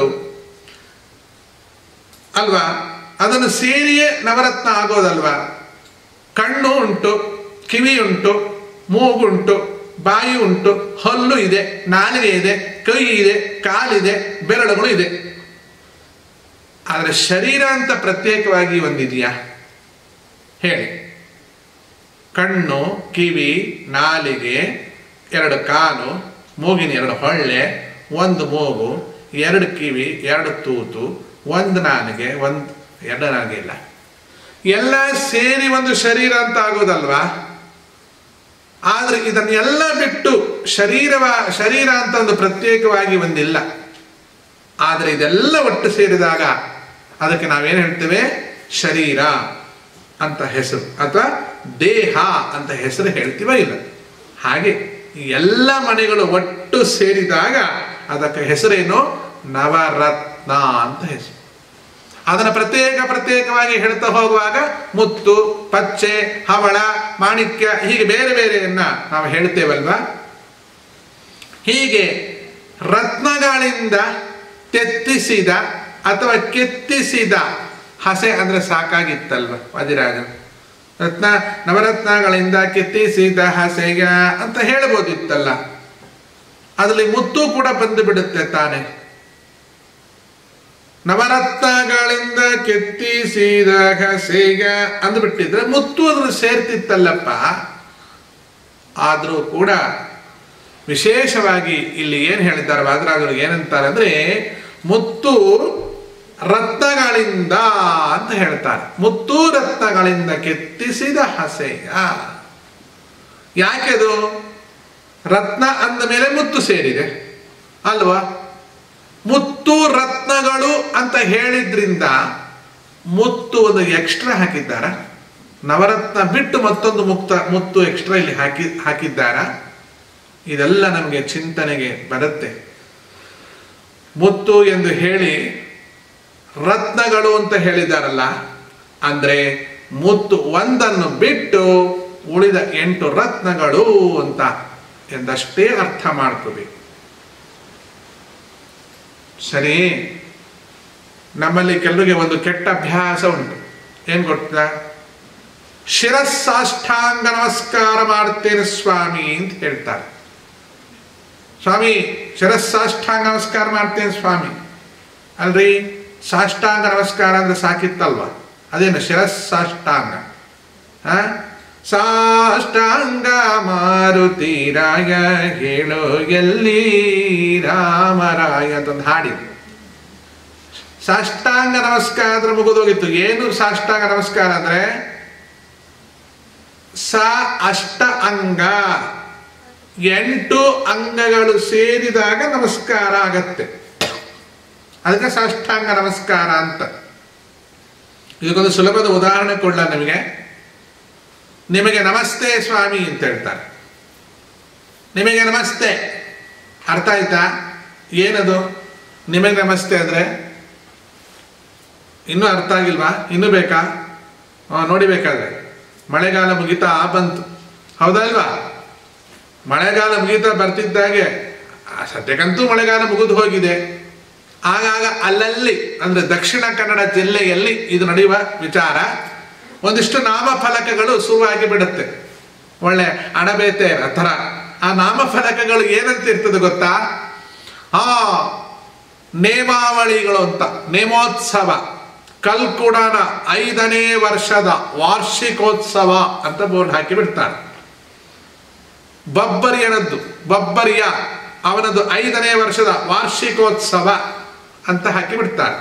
ಅಲ್ವಾ ಅದನ್ನು ಸೇರಿಯೇ ನವರತ್ನ ಆಗೋದಲ್ವಾ ಕಣ್ಣು ಉಂಟು ಕಿವಿ ಉಂಟು ಮೂಗುಂಟು ಬಾಯಿ ಉಂಟು ಹಲ್ಲು ಇದೆ ನಾಲಿಗೆ ಇದೆ ಕೈ ಇದೆ ಕಾಲಿದೆ ಬೆರಳುಗಳು ಇದೆ ಆದರೆ ಶರೀರ ಅಂತ ಪ್ರತ್ಯೇಕವಾಗಿ ಒಂದಿದೆಯಾ ಹೇಳಿ ಕಣ್ಣು ಕಿವಿ ನಾಲಿಗೆ ಎರಡು ಕಾಲು ಮೂಗಿನ ಎರಡು ಹೊಳ್ಳೆ ಒಂದು ಮೂಗು ಎರಡು ಕಿವಿ ಎರಡು ತೂತು ಒಂದು ನಾಲಿಗೆ ಒಂದು ಎರಡು ನಾಲಿಗೆ ಇಲ್ಲ ಎಲ್ಲ ಸೇರಿ ಒಂದು ಶರೀರ ಅಂತ ಆಗೋದಲ್ವಾ ಆದ್ರೆ ಇದನ್ನೆಲ್ಲ ಬಿಟ್ಟು ಶರೀರವ ಶರೀರ ಅಂತ ಒಂದು ಪ್ರತ್ಯೇಕವಾಗಿ ಒಂದಿಲ್ಲ ಆದರೆ ಇದೆಲ್ಲ ಒಟ್ಟು ಸೇರಿದಾಗ ಅದಕ್ಕೆ ನಾವೇನು ಹೇಳ್ತೇವೆ ಶರೀರ ಅಂತ ಹೆಸರು ಅಥವಾ ದೇಹ ಅಂತ ಹೆಸರು ಹೇಳ್ತೀವ ಇಲ್ಲ ಹಾಗೆ ಈ ಎಲ್ಲ ಮನೆಗಳು ಒಟ್ಟು ಸೇರಿದಾಗ ಅದಕ್ಕೆ ಹೆಸರೇನು ನವರತ್ನ ಅಂತ ಹೆಸರು ಅದನ್ನು ಪ್ರತ್ಯೇಕ ಪ್ರತ್ಯೇಕವಾಗಿ ಹೇಳ್ತಾ ಹೋಗುವಾಗ ಮುತ್ತು ಪಚ್ಚೆ ಹವಳ ಮಾಣಿಕ್ಯ ಹೀಗೆ ಬೇರೆ ಬೇರೆಯನ್ನ ನಾವು ಹೇಳ್ತೇವಲ್ವಾ ಹೀಗೆ ರತ್ನಗಳಿಂದ ತೆತ್ತಿಸಿದ ಅಥವಾ ಕೆತ್ತಿಸಿದ ಹಸೆ ಅಂದ್ರೆ ಸಾಕಾಗಿತ್ತಲ್ವ ವದಿರಾಜ ರತ್ನ ನವರತ್ನಗಳಿಂದ ಕೆತ್ತಿಸಿದ ಹಸೆಗ ಅಂತ ಹೇಳ್ಬೋದಿತ್ತಲ್ಲ ಅದರಲ್ಲಿ ಮುತ್ತು ಕೂಡ ಬಂದು ಬಿಡುತ್ತೆ ತಾನೆ ನವರತ್ನಗಳಿಂದ ಕೆತ್ತಿಸಿದ ಹಸೆಗ ಅಂದ್ಬಿಟ್ಟಿದ್ರೆ ಮುತ್ತು ಅದ್ರ ಸೇರ್ತಿತ್ತಲ್ಲಪ್ಪ ಆದರೂ ಕೂಡ ವಿಶೇಷವಾಗಿ ಇಲ್ಲಿ ಏನು ಹೇಳಿದ್ದಾರೆ ವಾದರಾಜರು ಏನಂತಾರೆ ಅಂದ್ರೆ ಮುತ್ತು ರತ್ನಗಳಿಂದ ಅಂತ ಹೇಳ್ತಾರೆ ಮುತ್ತು ರತ್ನಗಳಿಂದ ಕೆತ್ತಿಸಿದ ಹಸೆಯ ಯಾಕೆದು ರತ್ನ ಅಂದ ಮೇಲೆ ಮುತ್ತು ಸೇರಿದೆ ಅಲ್ವಾ ಮುತ್ತು ರತ್ನಗಳು ಅಂತ ಹೇಳಿದ್ರಿಂದ ಮುತ್ತು ಒಂದು ಎಕ್ಸ್ಟ್ರಾ ಹಾಕಿದ್ದಾರ ನವರತ್ನ ಬಿಟ್ಟು ಮತ್ತೊಂದು ಮುಕ್ತ ಮುತ್ತು ಎಕ್ಸ್ಟ್ರಾ ಇಲ್ಲಿ ಹಾಕಿ ಹಾಕಿದ್ದಾರ ಇದೆಲ್ಲ ನಮಗೆ ಚಿಂತನೆಗೆ ಬರುತ್ತೆ ಮುತ್ತು ಎಂದು ಹೇಳಿ ರತ್ನಗಳು ಅಂತ ಹೇಳಿದಾರಲ್ಲ ಅಂದ್ರೆ ಮುತ್ತು ಒಂದನ್ನು ಬಿಟ್ಟು ಉಳಿದ ಎಂಟು ರತ್ನಗಳು ಅಂತ ಎಂದಷ್ಟೇ ಅರ್ಥ ಮಾಡ್ಕೋಬೇಕು ಸರಿ ನಮ್ಮಲ್ಲಿ ಕೆಲವರಿಗೆ ಒಂದು ಕೆಟ್ಟ ಅಭ್ಯಾಸ ಉಂಟು ಏನ್ ಗೊತ್ತಾ ಶಿರಸ್ಸಾಷ್ಟಾಂಗ ನಮಸ್ಕಾರ ಮಾಡ್ತೇನೆ ಸ್ವಾಮಿ ಅಂತ ಹೇಳ್ತಾರೆ ಸ್ವಾಮಿ ಶಿರಸ್ಸಾಷ್ಟಾಂಗ ನಮಸ್ಕಾರ ಮಾಡ್ತೇನೆ ಸ್ವಾಮಿ ಅಲ್ರಿ ಸಾಷ್ಟಾಂಗ ನಮಸ್ಕಾರ ಅಂದ್ರೆ ಸಾಕಿತ್ತಲ್ವಾ ಅದೇನು ಶಿರಸ್ಸಾಷ್ಟಾಂಗ ಆ? ಸಾಷ್ಟಾಂಗ ಮಾರುತಿರಾಯ ಹೇಳೋ ಎಲ್ಲಿ ರಾಮರಾಯ ಅಂತ ಒಂದು ಹಾಡಿದೆ ಸಾಷ್ಟಾಂಗ ನಮಸ್ಕಾರ ಅಂದ್ರೆ ಮುಗಿದೋಗಿತ್ತು ಏನು ಸಾಷ್ಟಾಂಗ ನಮಸ್ಕಾರ ಅಂದ್ರೆ ಸ ಅಷ್ಟ ಅಂಗ ಎಂಟು ಅಂಗಗಳು ಸೇರಿದಾಗ ನಮಸ್ಕಾರ ಆಗತ್ತೆ ಅದಕ್ಕೆ ಸಾಷ್ಟಾಂಗ ನಮಸ್ಕಾರ ಅಂತ ಇದಕ್ಕೊಂದು ಸುಲಭದ ಉದಾಹರಣೆ ಕೊಡ್ಲ ನಿಮಗೆ ನಿಮಗೆ ನಮಸ್ತೆ ಸ್ವಾಮಿ ಅಂತ ಹೇಳ್ತಾರೆ ನಿಮಗೆ ನಮಸ್ತೆ ಅರ್ಥ ಆಯ್ತಾ ಏನದು ನಿಮಗೆ ನಮಸ್ತೆ ಅಂದ್ರೆ ಇನ್ನೂ ಅರ್ಥ ಆಗಿಲ್ವಾ ಇನ್ನೂ ಬೇಕಾ ಆ, ನೋಡಿ ಬೇಕಾದ್ರೆ ಮಳೆಗಾಲ ಮುಗಿತಾ ಬಂತು ಹೌದಲ್ವಾ ಮಳೆಗಾಲ ಮುಗಿತಾ ಬರ್ತಿದ್ದಾಗೆ ಆ, ಸದ್ಯಕ್ಕಂತೂ ಮಳೆಗಾಲ ಮುಗಿದು ಹೋಗಿದೆ ಆಗಾಗ ಅಲ್ಲಲ್ಲಿ ಅಂದ್ರೆ ದಕ್ಷಿಣ ಕನ್ನಡ ಜಿಲ್ಲೆಯಲ್ಲಿ ಇದು ನಡೆಯುವ ವಿಚಾರ ಒಂದಿಷ್ಟು ನಾಮಫಲಕಗಳು ಶುರುವಾಗಿ ಬಿಡುತ್ತೆ ಒಳ್ಳೆ ಅಣಬೇತೆ ಥರ ಆ ನಾಮಫಲಕಗಳು ಏನಂತ ಇರ್ತದೆ ಗೊತ್ತಾ ಆ ನೇಮಾವಳಿಗಳು ಅಂತ ನೇಮೋತ್ಸವ ಕಲ್ಕುಡನ ಐದನೇ ವರ್ಷದ ವಾರ್ಷಿಕೋತ್ಸವ ಅಂತ ಬೋರ್ಡ್ ಹಾಕಿ ಬಿಡ್ತಾರೆ ಬಬ್ಬರಿಯನದ್ದು ಬಬ್ಬರಿಯ ಅವನದು ಐದನೇ ವರ್ಷದ ವಾರ್ಷಿಕೋತ್ಸವ ಅಂತ ಹಾಕಿ ಬಿಡ್ತಾರೆ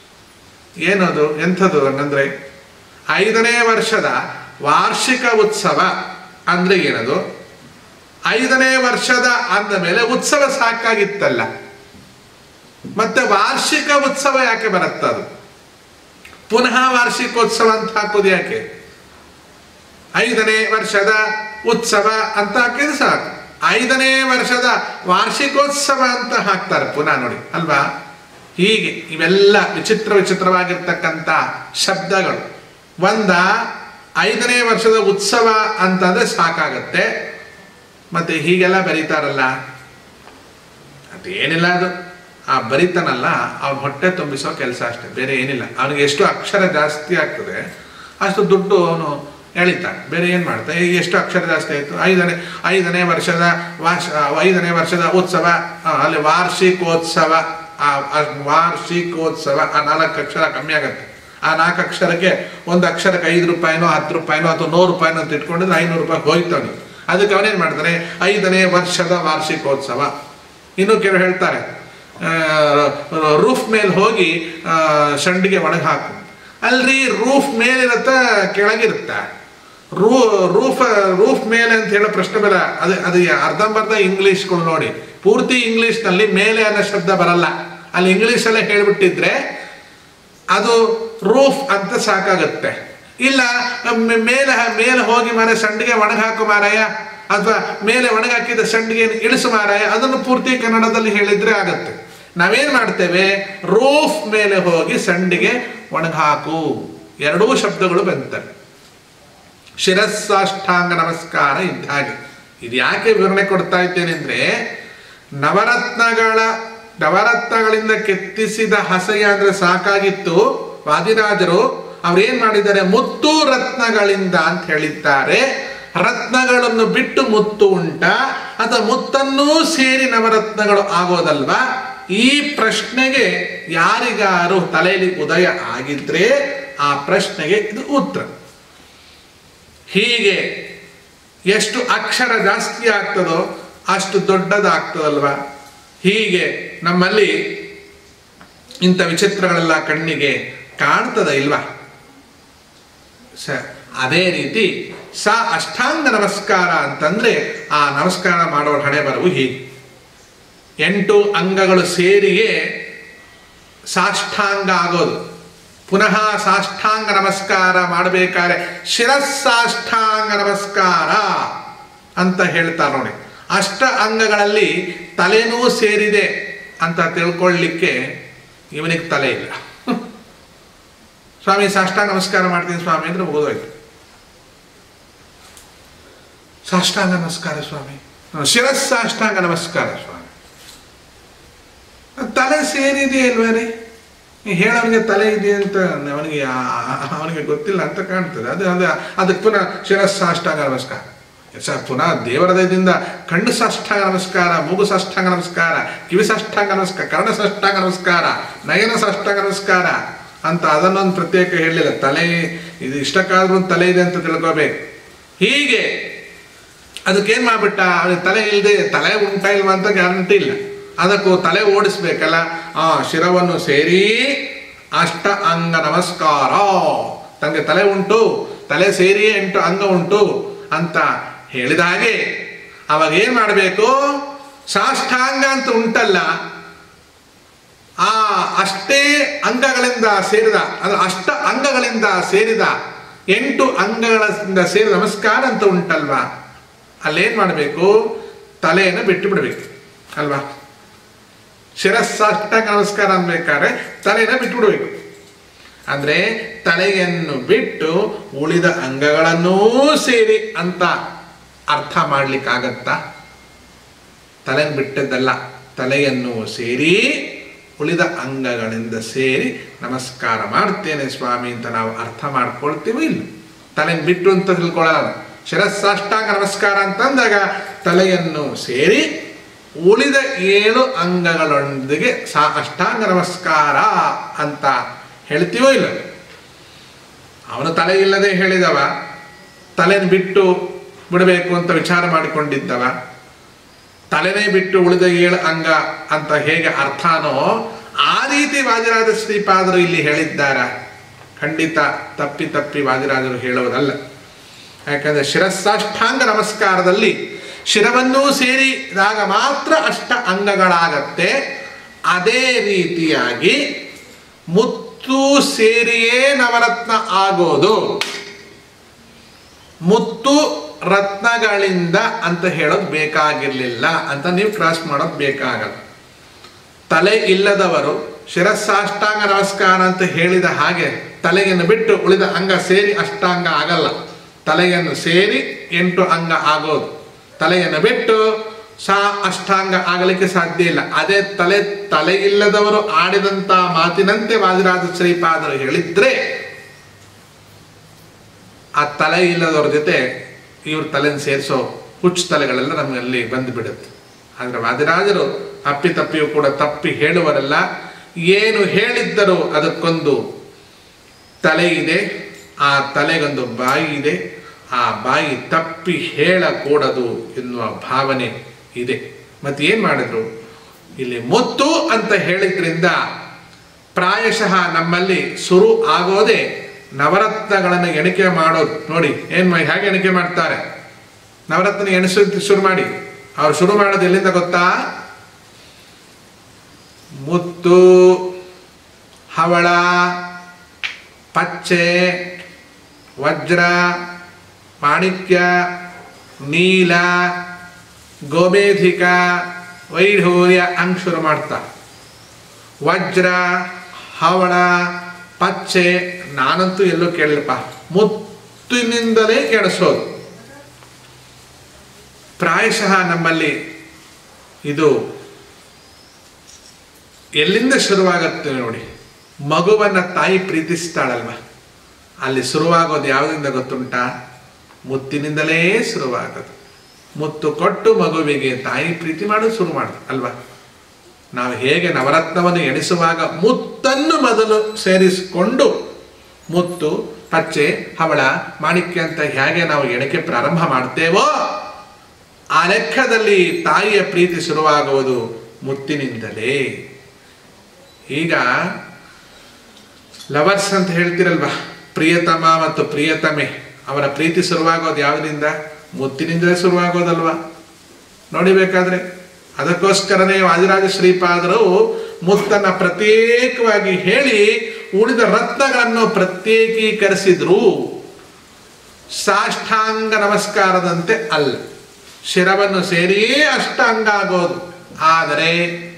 ಏನದು ಎಂಥದ್ದು ಹಂಗಂದ್ರೆ ಐದನೇ ವರ್ಷದ ವಾರ್ಷಿಕ ಉತ್ಸವ ಅಂದ್ರೆ ಏನದು ಐದನೇ ವರ್ಷದ ಅಂದ ಮೇಲೆ ಉತ್ಸವ ಸಾಕಾಗಿತ್ತಲ್ಲ ಮತ್ತೆ ವಾರ್ಷಿಕ ಉತ್ಸವ ಯಾಕೆ ಬರುತ್ತದು ಪುನಃ ವಾರ್ಷಿಕೋತ್ಸವ ಅಂತ ಹಾಕೋದು ಯಾಕೆ ಐದನೇ ವರ್ಷದ ಉತ್ಸವ ಅಂತ ಹಾಕಿದ್ರೆ ಸಾಕು ಐದನೇ ವರ್ಷದ ವಾರ್ಷಿಕೋತ್ಸವ ಅಂತ ಹಾಕ್ತಾರೆ ಪುನಃ ನೋಡಿ ಅಲ್ವಾ ಹೀಗೆ ಇವೆಲ್ಲ ವಿಚಿತ್ರ ವಿಚಿತ್ರವಾಗಿರ್ತಕ್ಕಂಥ ಶಬ್ದಗಳು ಒಂದ ಐದನೇ ವರ್ಷದ ಉತ್ಸವ ಅಂತಂದ್ರೆ ಸಾಕಾಗತ್ತೆ ಮತ್ತೆ ಹೀಗೆಲ್ಲ ಬರೀತಾರಲ್ಲ ಅದೇನಿಲ್ಲ ಅದು ಆ ಬರಿತಾನಲ್ಲ ಅವನ ಹೊಟ್ಟೆ ತುಂಬಿಸೋ ಕೆಲಸ ಅಷ್ಟೇ ಬೇರೆ ಏನಿಲ್ಲ ಅವನಿಗೆ ಎಷ್ಟು ಅಕ್ಷರ ಜಾಸ್ತಿ ಆಗ್ತದೆ ಅಷ್ಟು ದುಡ್ಡು ಅವನು ಎಳಿತಾನೆ ಬೇರೆ ಏನು ಮಾಡ್ತಾನೆ ಈಗ ಎಷ್ಟು ಅಕ್ಷರ ಜಾಸ್ತಿ ಆಯಿತು ಐದನೇ ಐದನೇ ವರ್ಷದ ವಾರ್ಷ ಐದನೇ ವರ್ಷದ ಉತ್ಸವ ಆ, ಅಲ್ಲಿ ವಾರ್ಷಿಕೋತ್ಸವ ಆ ಆ ವಾರ್ಷಿಕೋತ್ಸವ ಆ ನಾಲ್ಕು ಅಕ್ಷರ ಕಮ್ಮಿ ಆಗತ್ತೆ ಆ ನಾಲ್ಕು ಅಕ್ಷರಕ್ಕೆ ಒಂದು ಅಕ್ಷರಕ್ಕೆ ಐದು ರೂಪಾಯಿನೋ ಹತ್ತು ರೂಪಾಯಿನೋ ಅಥವಾ ನೂರು ರೂಪಾಯಿನೋ ಅಂತ ಇಟ್ಕೊಂಡಿದ್ರೆ ಐನೂರು ರೂಪಾಯಿ ಹೋಯ್ತು ಅವನಿಗೆ ಅದಕ್ಕೆ ಅವನೇನು ಮಾಡ್ತಾನೆ ಐದನೇ ವರ್ಷದ ವಾರ್ಷಿಕೋತ್ಸವ ಇನ್ನು ಕೆಲವು ಹೇಳ್ತಾರೆ ರೂಫ್ ಮೇಲೆ ಹೋಗಿ ಆ, ಸಂಡಿಗೆ ಒಣಗಿ ಹಾಕು ಅಲ್ರಿ ರೂಫ್ ಮೇಲಿರತ್ತ ಕೆಳಗಿರುತ್ತ ರೂ ರೂಫ್ ರೂಫ್ ಮೇಲೆ ಅಂತ ಹೇಳೋ ಪ್ರಶ್ನೆ ಬರ ಅದು ಅದು ಅರ್ಧಂಬರ್ಧ ಇಂಗ್ಲಿಷ್ಗಳು ನೋಡಿ ಪೂರ್ತಿ ಇಂಗ್ಲಿಷ್ನಲ್ಲಿ ಮೇಲೆ ಅನ್ನೋ ಶಬ್ದ ಬರಲ್ಲ ಅಲ್ಲಿ ಇಂಗ್ಲಿಷಲ್ಲೇ ಹೇಳ್ಬಿಟ್ಟಿದ್ರೆ ಅದು ರೂಫ್ ಅಂತ ಸಾಕಾಗುತ್ತೆ ಇಲ್ಲ ಮ್- ಮೇಲೆ ಮೇಲೆ ಹೋಗಿ ಮಾರ ಸಂಡಿಗೆ ಒಣಗಿ ಹಾಕು ಮಾರಾಯ ಅಥವಾ ಮೇಲೆ ಒಣಗಿ ಹಾಕಿದ ಸಂಡಿಗೆ ಇಳಿಸು ಮಾರಾಯ ಅದನ್ನು ಪೂರ್ತಿ ಕನ್ನಡದಲ್ಲಿ ಹೇಳಿದ್ರೆ ಆಗತ್ತೆ ನಾವೇನ್ ಮಾಡ್ತೇವೆ ರೂಫ್ ಮೇಲೆ ಹೋಗಿ ಸಂಡಿಗೆ ಒಣಗಿ ಹಾಕು ಎರಡೂ ಶಬ್ದಗಳು ಬಂತವೆ ಶಿರಸ್ಸಾಷ್ಟಾಂಗ ನಮಸ್ಕಾರ ಇದ್ದ ಹಾಗೆ ಇದು ಯಾಕೆ ವಿವರಣೆ ಕೊಡ್ತಾ ಇದ್ದೇನೆ ಅಂದ್ರೆ ನವರತ್ನಗಳ ನವರತ್ನಗಳಿಂದ ಕೆತ್ತಿಸಿದ ಹಸೆಯ ಅಂದ್ರೆ ಸಾಕಾಗಿತ್ತು ವಾದಿರಾಜರು ಅವ್ರೇನ್ ಮಾಡಿದ್ದಾರೆ ಮುತ್ತು ರತ್ನಗಳಿಂದ ಅಂತ ಹೇಳಿದ್ದಾರೆ ರತ್ನಗಳನ್ನು ಬಿಟ್ಟು ಮುತ್ತು ಉಂಟ ಅಥವಾ ಮುತ್ತನ್ನೂ ಸೇರಿ ನವರತ್ನಗಳು ಆಗೋದಲ್ವಾ ಈ ಪ್ರಶ್ನೆಗೆ ಯಾರಿಗಾರು ತಲೆಯಲ್ಲಿ ಉದಯ ಆಗಿದ್ರೆ ಆ ಪ್ರಶ್ನೆಗೆ ಇದು ಉತ್ತರ ಹೀಗೆ ಎಷ್ಟು ಅಕ್ಷರ ಜಾಸ್ತಿ ಆಗ್ತದೋ ಅಷ್ಟು ದೊಡ್ಡದಾಗ್ತದಲ್ವಾ ಹೀಗೆ ನಮ್ಮಲ್ಲಿ ಇಂಥ ವಿಚಿತ್ರಗಳೆಲ್ಲ ಕಣ್ಣಿಗೆ ಕಾಣ್ತದ ಇಲ್ವಾ ಸ ಅದೇ ರೀತಿ ಸ ಅಷ್ಟಾಂಗ ನಮಸ್ಕಾರ ಅಂತಂದ್ರೆ ಆ ನಮಸ್ಕಾರ ಮಾಡೋರ ಹಣೆ ಬರವು ಹೀಗೆ ಎಂಟು ಅಂಗಗಳು ಸೇರಿಯೇ ಸಾಷ್ಟಾಂಗ ಆಗೋದು ಪುನಃ ಸಾಷ್ಟಾಂಗ ನಮಸ್ಕಾರ ಮಾಡಬೇಕಾದ್ರೆ ಶಿರಸ್ಸಾಷ್ಟಾಂಗ ನಮಸ್ಕಾರ ಅಂತ ಹೇಳ್ತಾರೆ ನೋಡಿ ಅಷ್ಟ ಅಂಗಗಳಲ್ಲಿ ತಲೆನೂ ಸೇರಿದೆ ಅಂತ ತಿಳ್ಕೊಳ್ಳಿಕ್ಕೆ ಇವನಿಗೆ ತಲೆ ಇಲ್ಲ ಸ್ವಾಮಿ ಸಾಷ್ಟಾಂಗ ನಮಸ್ಕಾರ ಮಾಡ್ತೀನಿ ಸ್ವಾಮಿ ಅಂದ್ರೆ ಮುಗಿದೋಯ್ತು ಸಾಷ್ಟಾಂಗ ನಮಸ್ಕಾರ ಸ್ವಾಮಿ ಶಿರಸ್ಸಾಷ್ಟಾಂಗ ನಮಸ್ಕಾರ ಸ್ವಾಮಿ ತಲೆ ಸೇರಿದೆ ಅಲ್ವೇನೆ ಹೇಳೋನಿಗೆ ತಲೆ ಇದೆ ಅಂತ ಅವನಿಗೆ ಅವನಿಗೆ ಗೊತ್ತಿಲ್ಲ ಅಂತ ಕಾಣ್ತದೆ ಅದು ಅದು ಅದಕ್ಕೆ ಪುನಃ ಶಿರಸ್ಸಾಷ್ಟಾಂಗ ನಮಸ್ಕಾರ ಸರ್ ಪುನಃ ದೇವರ ದಯದಿಂದ ಕಣ್ಣು ಸಾಷ್ಟಾಂಗ ನಮಸ್ಕಾರ ಮೂಗು ಸಾಷ್ಟಾಂಗ ನಮಸ್ಕಾರ ಕಿವಿ ಸಾಷ್ಟಾಂಗ ನಮಸ್ಕಾರ ಕರ್ಣ ಸಾಷ್ಟಾಂಗ ನಮಸ್ಕಾರ ನಯನ ಸಾಷ್ಟಾಂಗ ನಮಸ್ಕಾರ ಅಂತ ಅದನ್ನೊಂದು ಪ್ರತ್ಯೇಕ ಹೇಳಲಿಲ್ಲ ತಲೆ ಇದು ಇಷ್ಟಕ್ಕಾದ್ರೂ ಒಂದು ತಲೆ ಇದೆ ಅಂತ ತಿಳ್ಕೋಬೇಕು ಹೀಗೆ ಅದಕ್ಕೇನು ಮಾಡ್ಬಿಟ್ಟ ಅವನಿಗೆ ತಲೆ ಇಲ್ಲದೆ ತಲೆ ಉಂಟಾ ಇಲ್ವಾ ಅಂತ ಗ್ಯಾರಂಟಿ ಇಲ್ಲ ಅದಕ್ಕೂ ತಲೆ ಓಡಿಸ್ಬೇಕಲ್ಲ ಆ ಶಿರವನ್ನು ಸೇರಿ ಅಷ್ಟ ಅಂಗ ನಮಸ್ಕಾರ ತನಗೆ ತಲೆ ಉಂಟು ತಲೆ ಸೇರಿ ಎಂಟು ಅಂಗ ಉಂಟು ಅಂತ ಹೇಳಿದ ಹಾಗೆ ಅವಾಗ ಏನ್ ಮಾಡಬೇಕು ಸಾಷ್ಟಾಂಗ ಅಂತ ಉಂಟಲ್ಲ ಆ ಅಷ್ಟೇ ಅಂಗಗಳಿಂದ ಸೇರಿದ ಅಂದ್ರೆ ಅಷ್ಟ ಅಂಗಗಳಿಂದ ಸೇರಿದ ಎಂಟು ಅಂಗಗಳಿಂದ ಸೇರಿದ ನಮಸ್ಕಾರ ಅಂತ ಉಂಟಲ್ವಾ ಅಲ್ಲೇನ್ ಮಾಡಬೇಕು ತಲೆಯನ್ನು ಬಿಟ್ಟು ಬಿಡಬೇಕು ಅಲ್ವಾ ಶಿರಸ್ಸಾಷ್ಟಾಂಗ ನಮಸ್ಕಾರ ಅನ್ಬೇಕಾದ್ರೆ ತಲೆನ ಬಿಟ್ಟು ಬಿಡಬೇಕು ಅಂದ್ರೆ ತಲೆಯನ್ನು ಬಿಟ್ಟು ಉಳಿದ ಅಂಗಗಳನ್ನೂ ಸೇರಿ ಅಂತ ಅರ್ಥ ಮಾಡ್ಲಿಕ್ಕಾಗತ್ತಾ ತಲೆಯನ್ನು ಬಿಟ್ಟದ್ದಲ್ಲ ತಲೆಯನ್ನು ಸೇರಿ ಉಳಿದ ಅಂಗಗಳಿಂದ ಸೇರಿ ನಮಸ್ಕಾರ ಮಾಡ್ತೇನೆ ಸ್ವಾಮಿ ಅಂತ ನಾವು ಅರ್ಥ ಮಾಡ್ಕೊಳ್ತೀವಿ ಇಲ್ಲ ತಲೆಯನ್ನು ಬಿಟ್ಟು ಅಂತ ತಿಳ್ಕೊಳ್ಳಲ್ಲ ಶಿರಸ್ಸಾಷ್ಟಾಂಗ ನಮಸ್ಕಾರ ಅಂತಂದಾಗ ತಲೆಯನ್ನು ಸೇರಿ ಉಳಿದ ಏಳು ಅಂಗಗಳೊಂದಿಗೆ ಸಾ ಅಷ್ಟಾಂಗ ನಮಸ್ಕಾರ ಅಂತ ಹೇಳ್ತೀವೋ ಇಲ್ಲ ಅವನು ತಲೆ ಇಲ್ಲದೆ ಹೇಳಿದವ ತಲೆನ ಬಿಟ್ಟು ಬಿಡಬೇಕು ಅಂತ ವಿಚಾರ ಮಾಡಿಕೊಂಡಿದ್ದವ ತಲೆನೇ ಬಿಟ್ಟು ಉಳಿದ ಏಳು ಅಂಗ ಅಂತ ಹೇಗೆ ಅರ್ಥನೋ ಆ ರೀತಿ ವಾದಿರಾಜ ಶ್ರೀಪಾದರು ಇಲ್ಲಿ ಹೇಳಿದ್ದಾರ ಖಂಡಿತ ತಪ್ಪಿ ತಪ್ಪಿ ವಾದಿರಾಜರು ಹೇಳುವುದಲ್ಲ ಯಾಕಂದ್ರೆ ಶಿರಸ್ಸಾಷ್ಟಾಂಗ ನಮಸ್ಕಾರದಲ್ಲಿ ಶಿರವನ್ನೂ ಸೇರಿದಾಗ ಮಾತ್ರ ಅಷ್ಟ ಅಂಗಗಳಾಗತ್ತೆ ಅದೇ ರೀತಿಯಾಗಿ ಮುತ್ತು ಸೇರಿಯೇ ನವರತ್ನ ಆಗೋದು ಮುತ್ತು ರತ್ನಗಳಿಂದ ಅಂತ ಹೇಳೋದು ಬೇಕಾಗಿರ್ಲಿಲ್ಲ ಅಂತ ನೀವು ಕ್ರಾಸ್ ಮಾಡೋದು ಬೇಕಾಗಲ್ಲ ತಲೆ ಇಲ್ಲದವರು ಶಿರಸ್ಸಾಷ್ಟಾಂಗ ನಮಸ್ಕಾರ ಅಂತ ಹೇಳಿದ ಹಾಗೆ ತಲೆಯನ್ನು ಬಿಟ್ಟು ಉಳಿದ ಅಂಗ ಸೇರಿ ಅಷ್ಟಾಂಗ ಆಗಲ್ಲ ತಲೆಯನ್ನು ಸೇರಿ ಎಂಟು ಅಂಗ ಆಗೋದು ತಲೆಯನ್ನು ಬಿಟ್ಟು ಸಾ ಅಷ್ಟಾಂಗ ಆಗಲಿಕ್ಕೆ ಸಾಧ್ಯ ಇಲ್ಲ ಅದೇ ತಲೆ ತಲೆ ಇಲ್ಲದವರು ಆಡಿದಂತ ಮಾತಿನಂತೆ ವಾದಿರಾಜ ಶ್ರೀಪಾದರು ಹೇಳಿದ್ರೆ ಆ ತಲೆ ಇಲ್ಲದವ್ರ ಜೊತೆ ಇವ್ರ ತಲೆನ ಸೇರಿಸೋ ಹುಚ್ಚು ತಲೆಗಳೆಲ್ಲ ನಮ್ಮಲ್ಲಿ ಬಂದು ಬಿಡುತ್ತೆ ಆದರೆ ವಾದಿರಾಜರು ಅಪ್ಪಿ ತಪ್ಪಿಯೂ ಕೂಡ ತಪ್ಪಿ ಹೇಳುವರಲ್ಲ ಏನು ಹೇಳಿದ್ದರೂ ಅದಕ್ಕೊಂದು ತಲೆ ಇದೆ ಆ ತಲೆಗೊಂದು ಬಾಯಿ ಇದೆ ಆ ಬಾಯಿ ತಪ್ಪಿ ಹೇಳಕೂಡದು ಎನ್ನುವ ಭಾವನೆ ಇದೆ ಮತ್ತೆ ಏನ್ ಮಾಡಿದ್ರು ಇಲ್ಲಿ ಮುತ್ತು ಅಂತ ಹೇಳಿದ್ರಿಂದ ಪ್ರಾಯಶಃ ನಮ್ಮಲ್ಲಿ ಶುರು ಆಗೋದೇ ನವರತ್ನಗಳನ್ನು ಎಣಿಕೆ ಮಾಡೋದು ನೋಡಿ ಏನ್ ಮಾ- ಹೇಗೆ ಎಣಿಕೆ ಮಾಡ್ತಾರೆ ನವರತ್ನ ಎಣಿಸೋದು ಶುರು ಮಾಡಿ ಅವ್ರು ಶುರು ಮಾಡೋದು ಎಲ್ಲಿಂದ ಗೊತ್ತಾ ಮುತ್ತು ಹವಳ ಪಚ್ಚೆ ವಜ್ರ ಮಾಣಿಕ್ಯ ನೀಲ ಗೋಮೇಧಿಕ ವೈಢೂರ್ಯ ಹಂಗ್ ಶುರು ಮಾಡ್ತಾ ವಜ್ರ ಹವಳ ಪಚ್ಚೆ ನಾನಂತೂ ಎಲ್ಲೂ ಕೇಳಿಲ್ಲಪ್ಪ ಮುತ್ತಿನಿಂದಲೇ ಕೆಡಿಸೋದು ಪ್ರಾಯಶಃ ನಮ್ಮಲ್ಲಿ ಇದು ಎಲ್ಲಿಂದ ಶುರುವಾಗತ್ತೆ ನೋಡಿ ಮಗುವನ್ನ ತಾಯಿ ಪ್ರೀತಿಸ್ತಾಳಲ್ವ ಅಲ್ಲಿ ಶುರುವಾಗೋದು ಯಾವುದರಿಂದ ಗೊತ್ತುಂಟಾ ಮುತ್ತಿನಿಂದಲೇ ಶುರುವಾಗೋದು ಮುತ್ತು ಕೊಟ್ಟು ಮಗುವಿಗೆ ತಾಯಿ ಪ್ರೀತಿ ಮಾಡೋದು ಶುರು ಮಾಡುದು ಅಲ್ವಾ ನಾವು ಹೇಗೆ ನವರತ್ನವನ್ನು ಎಣಿಸುವಾಗ ಮುತ್ತನ್ನು ಮೊದಲು ಸೇರಿಸಿಕೊಂಡು ಮುತ್ತು ಪಚ್ಚೆ ಹವಳ ಮಾಣಿಕ್ಯ ಅಂತ ಹೇಗೆ ನಾವು ಎಣಿಕೆ ಪ್ರಾರಂಭ ಮಾಡ್ತೇವೋ ಆ ಲೆಕ್ಕದಲ್ಲಿ ತಾಯಿಯ ಪ್ರೀತಿ ಶುರುವಾಗುವುದು ಮುತ್ತಿನಿಂದಲೇ ಈಗ ಲವರ್ಸ್ ಅಂತ ಹೇಳ್ತಿರಲ್ವಾ ಪ್ರಿಯತಮ ಮತ್ತು ಪ್ರಿಯತಮೆ ಅವರ ಪ್ರೀತಿ ಶುರುವಾಗೋದು ಯಾವುದರಿಂದ ಮುತ್ತಿನಿಂದಲೇ ಶುರುವಾಗೋದಲ್ವಾ ನೋಡಿಬೇಕಾದ್ರೆ ಅದಕ್ಕೋಸ್ಕರನೇ ವಾದಿರಾಜ ಶ್ರೀಪಾದರು ಮುತ್ತನ್ನ ಪ್ರತ್ಯೇಕವಾಗಿ ಹೇಳಿ ಉಳಿದ ರತ್ನಗಳನ್ನು ಪ್ರತ್ಯೇಕೀಕರಿಸಿದ್ರು ಸಾಷ್ಟಾಂಗ ನಮಸ್ಕಾರದಂತೆ ಅಲ್ಲ ಶಿರವನ್ನು ಸೇರಿಯೇ ಅಷ್ಟಾಂಗ ಆಗೋದು ಆದರೆ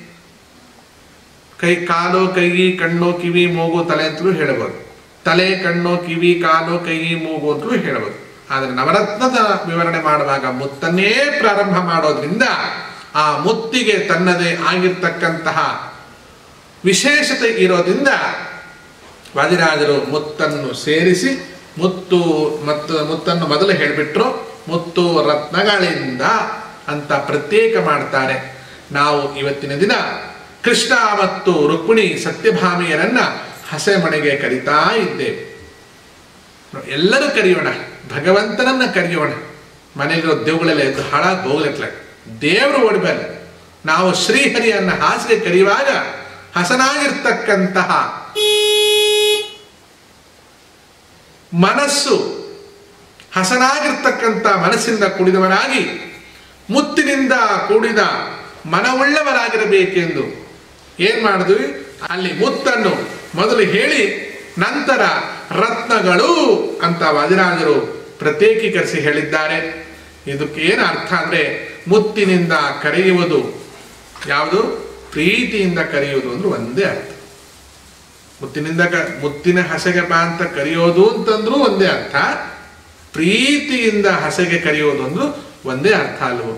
ಕೈ ಕಾಲು ಕೈ ಕಣ್ಣು ಕಿವಿ ಮೂಗು ತಲೆ ಅಂತಲೂ ಹೇಳಬಹುದು ತಲೆ ಕಣ್ಣು ಕಿವಿ ಕಾಲು ಕೈ ಮೂಗು ಅಂತಲೂ ಹೇಳಬಹುದು ಆದರೆ ನವರತ್ನದ ವಿವರಣೆ ಮಾಡುವಾಗ ಮುತ್ತನ್ನೇ ಪ್ರಾರಂಭ ಮಾಡೋದ್ರಿಂದ ಆ ಮುತ್ತಿಗೆ ತನ್ನದೇ ಆಗಿರ್ತಕ್ಕಂತಹ ವಿಶೇಷತೆ ಇರೋದ್ರಿಂದ ವಾದಿರಾಜರು ಮುತ್ತನ್ನು ಸೇರಿಸಿ ಮುತ್ತು ಮತ್ತು ಮುತ್ತನ್ನು ಮೊದಲು ಹೇಳಿಬಿಟ್ರು ಮುತ್ತು ರತ್ನಗಳಿಂದ ಅಂತ ಪ್ರತ್ಯೇಕ ಮಾಡ್ತಾರೆ ನಾವು ಇವತ್ತಿನ ದಿನ ಕೃಷ್ಣ ಮತ್ತು ರುಕ್ಮಿಣಿ ಸತ್ಯಭಾಮಿಯರನ್ನ ಹಸೆಮಣೆಗೆ ಕರಿತಾ ಇದ್ದೇವೆ ಎಲ್ಲರೂ ಕರೆಯೋಣ ಭಗವಂತನನ್ನ ಕರೆಯೋಣ ಮನೆಯಲ್ಲಿರೋ ದೇವುಗಳೆಲ್ಲ ಎದ್ದು ಹಾಳಾಗಿ ಹೋಗ್ಲಿಕ್ಲ ದೇವರು ಓಡಬಲ್ಲ ನಾವು ಶ್ರೀಹರಿಯನ್ನ ಹಾಸಿಗೆ ಕರೆಯುವಾಗ ಹಸನಾಗಿರ್ತಕ್ಕಂತಹ ಮನಸ್ಸು ಹಸನಾಗಿರ್ತಕ್ಕಂಥ ಮನಸ್ಸಿಂದ ಕೂಡಿದವನಾಗಿ ಮುತ್ತಿನಿಂದ ಕೂಡಿದ ಮನವುಳ್ಳವರಾಗಿರಬೇಕೆಂದು ಏನ್ ಮಾಡಿದ್ವಿ ಅಲ್ಲಿ ಮುತ್ತನ್ನು ಮೊದಲು ಹೇಳಿ ನಂತರ ರತ್ನಗಳು ಅಂತ ವಾದಿರಾಜರು ಪ್ರತ್ಯೇಕೀಕರಿಸಿ ಹೇಳಿದ್ದಾರೆ ಇದಕ್ಕೆ ಏನು ಅರ್ಥ ಅಂದ್ರೆ ಮುತ್ತಿನಿಂದ ಕರೆಯುವುದು ಯಾವುದು ಪ್ರೀತಿಯಿಂದ ಕರೆಯುವುದು ಅಂದ್ರೆ ಒಂದೇ ಅರ್ಥ ಮುತ್ತಿನಿಂದ ಕ ಮುತ್ತಿನ ಹಸೆಗೆ ಬಾ ಅಂತ ಕರೆಯೋದು ಅಂತಂದ್ರೂ ಒಂದೇ ಅರ್ಥ ಪ್ರೀತಿಯಿಂದ ಹಸೆಗೆ ಕರೆಯೋದು ಅಂದ್ರೂ ಒಂದೇ ಅರ್ಥ ಅಲ್ವೋ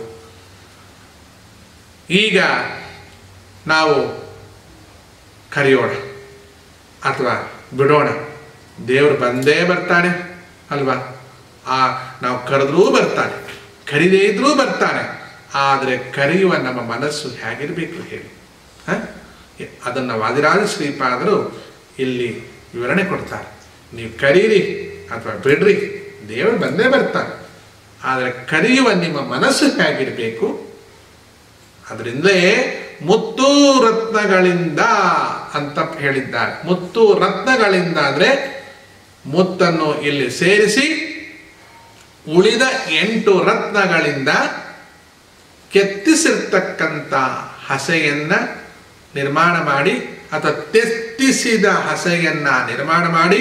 ಈಗ ನಾವು ಕರೆಯೋಣ ಅಥವಾ ಬಿಡೋಣ ದೇವರು ಬಂದೇ ಬರ್ತಾನೆ ಅಲ್ವಾ ಆ ನಾವು ಕರೆದ್ರೂ ಬರ್ತಾನೆ ಕರಿದೇ ಇದ್ರೂ ಬರ್ತಾನೆ ಆದರೆ ಕರೆಯುವ ನಮ್ಮ ಮನಸ್ಸು ಹೇಗಿರಬೇಕು ಹೇಳಿ ಹ? ಅದನ್ನು ವಾದಿರಾಜ ಶ್ರೀಪಾದರು ಇಲ್ಲಿ ವಿವರಣೆ ಕೊಡ್ತಾರೆ ನೀವು ಕರೀರಿ ಅಥವಾ ಬಿಡ್ರಿ ದೇವರು ಬಂದೇ ಬರ್ತಾನೆ ಆದರೆ ಕರೆಯುವ ನಿಮ್ಮ ಮನಸ್ಸು ಹೇಗಿರಬೇಕು ಅದರಿಂದಲೇ ಮುತ್ತು ರತ್ನಗಳಿಂದ ಅಂತ ಹೇಳಿದ್ದಾರೆ ಮುತ್ತು ರತ್ನಗಳಿಂದ ಅಂದ್ರೆ ಮುತ್ತನ್ನು ಇಲ್ಲಿ ಸೇರಿಸಿ ಉಳಿದ ಎಂಟು ರತ್ನಗಳಿಂದ ಕೆತ್ತಿಸಿರ್ತಕ್ಕಂಥ ಹಸೆಯನ್ನ ನಿರ್ಮಾಣ ಮಾಡಿ ಅಥವಾ ತೆತ್ತಿಸಿದ ಹಸೆಯನ್ನ ನಿರ್ಮಾಣ ಮಾಡಿ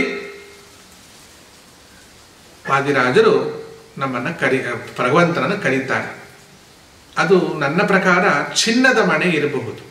ವಾದಿರಾಜರು ನಮ್ಮನ್ನ ಕರಿ ಭಗವಂತನನ್ನು ಕರೀತಾರೆ ಅದು ನನ್ನ ಪ್ರಕಾರ ಚಿನ್ನದ ಮಣೆ ಇರಬಹುದು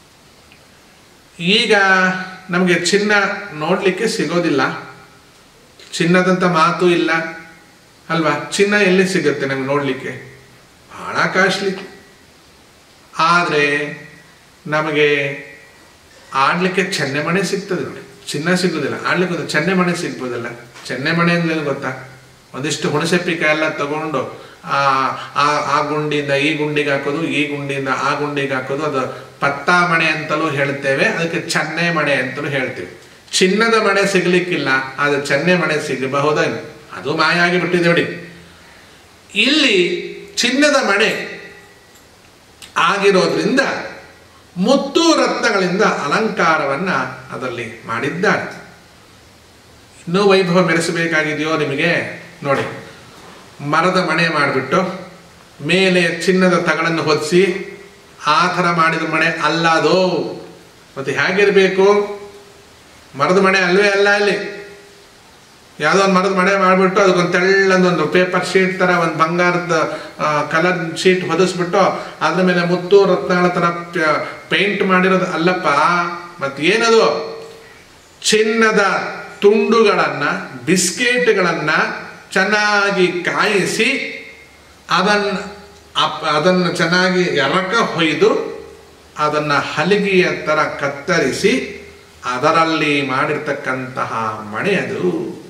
ಈಗ ನಮಗೆ ಚಿನ್ನ ನೋಡಲಿಕ್ಕೆ ಸಿಗೋದಿಲ್ಲ ಚಿನ್ನದಂಥ ಮಾತು ಇಲ್ಲ ಅಲ್ವಾ ಚಿನ್ನ ಎಲ್ಲಿ ಸಿಗುತ್ತೆ ನಮ್ಗೆ ನೋಡಲಿಕ್ಕೆ ಬಹಳ ಕಾಸ್ಟ್ಲಿ ಆದರೆ ನಮಗೆ ಆಡ್ಲಿಕ್ಕೆ ಚೆನ್ನೆ ಮಣೆ ಸಿಗ್ತದೆ ನೋಡಿ ಚಿನ್ನ ಸಿಗೋದಿಲ್ಲ ಆಡ್ಲಿಕ್ಕೆ ಒಂದು ಚೆನ್ನೆ ಮಣೆ ಸಿಗ್ಬೋದಲ್ಲ ಚೆನ್ನೆ ಮಣೆ ಅಂದ್ರೆ ಗೊತ್ತಾ ಒಂದಿಷ್ಟು ಹುಣಸೆಪ್ಪಿಕಾಯಿ ಎಲ್ಲ ತಗೊಂಡು ಆ ಆ- ಆ ಗುಂಡಿಯಿಂದ ಈ ಗುಂಡಿಗೆ ಹಾಕೋದು ಈ ಗುಂಡಿಯಿಂದ ಆ ಗುಂಡಿಗೆ ಹಾಕೋದು ಅದು ಪತ್ತಾ ಮಣೆ ಅಂತಲೂ ಹೇಳ್ತೇವೆ ಅದಕ್ಕೆ ಚೆನ್ನೆ ಮಣೆ ಅಂತಲೂ ಹೇಳ್ತೀವಿ ಚಿನ್ನದ ಮಣೆ ಸಿಗ್ಲಿಕ್ಕಿಲ್ಲ ಆದ್ರೆ ಚೆನ್ನೆ ಮಣೆ ಸಿಗಬಹುದೇನು ಅದು ಮಾಯ ಆಗಿ ಬಿಟ್ಟಿದೆ ನೋಡಿ ಇಲ್ಲಿ ಚಿನ್ನದ ಮಣೆ ಆಗಿರೋದ್ರಿಂದ ಮುತ್ತು ರತ್ನಗಳಿಂದ ಅಲಂಕಾರವನ್ನ ಅದರಲ್ಲಿ ಮಾಡಿದ್ದಾರೆ ಇನ್ನೂ ವೈಭವ ಮೆರೆಸಬೇಕಾಗಿದೆಯೋ ನಿಮಗೆ ನೋಡಿ ಮರದ ಮಣೆ ಮಾಡಿಬಿಟ್ಟು ಮೇಲೆ ಚಿನ್ನದ ತಗಳನ್ನು ಹೊದಿಸಿ ಆ ಥರ ಮಾಡಿದ ಮಣೆ ಅಲ್ಲ ಅದು ಮತ್ತೆ ಹೇಗಿರಬೇಕು ಮರದ ಮಣೆ ಅಲ್ವೇ ಅಲ್ಲ ಅಲ್ಲಿ ಯಾವುದೋ ಒಂದು ಮರದ ಮಣೆ ಮಾಡಿಬಿಟ್ಟು ಅದಕ್ಕೊಂದು ತೆಳ್ಳಂದೊಂದು ಪೇಪರ್ ಶೀಟ್ ಥರ ಒಂದು ಬಂಗಾರದ ಕಲರ್ ಶೀಟ್ ಹೊದಿಸ್ಬಿಟ್ಟು ಅದ್ರ ಮೇಲೆ ಮುತ್ತು ರತ್ನಗಳ ಥರ ಪೇಂಟ್ ಮಾಡಿರೋದು ಅಲ್ಲಪ್ಪ ಮತ್ತೆ ಏನದು ಚಿನ್ನದ ತುಂಡುಗಳನ್ನ ಬಿಸ್ಕೆಟ್ಗಳನ್ನ ಚೆನ್ನಾಗಿ ಕಾಯಿಸಿ ಅದನ್ನು ಅಪ್ ಅದನ್ನು ಚೆನ್ನಾಗಿ ಎರಕ ಹೊಯ್ದು ಅದನ್ನು ಹಲಿಗೆಯ ಥರ ಕತ್ತರಿಸಿ ಅದರಲ್ಲಿ ಮಾಡಿರ್ತಕ್ಕಂತಹ ಮಣೆ ಅದು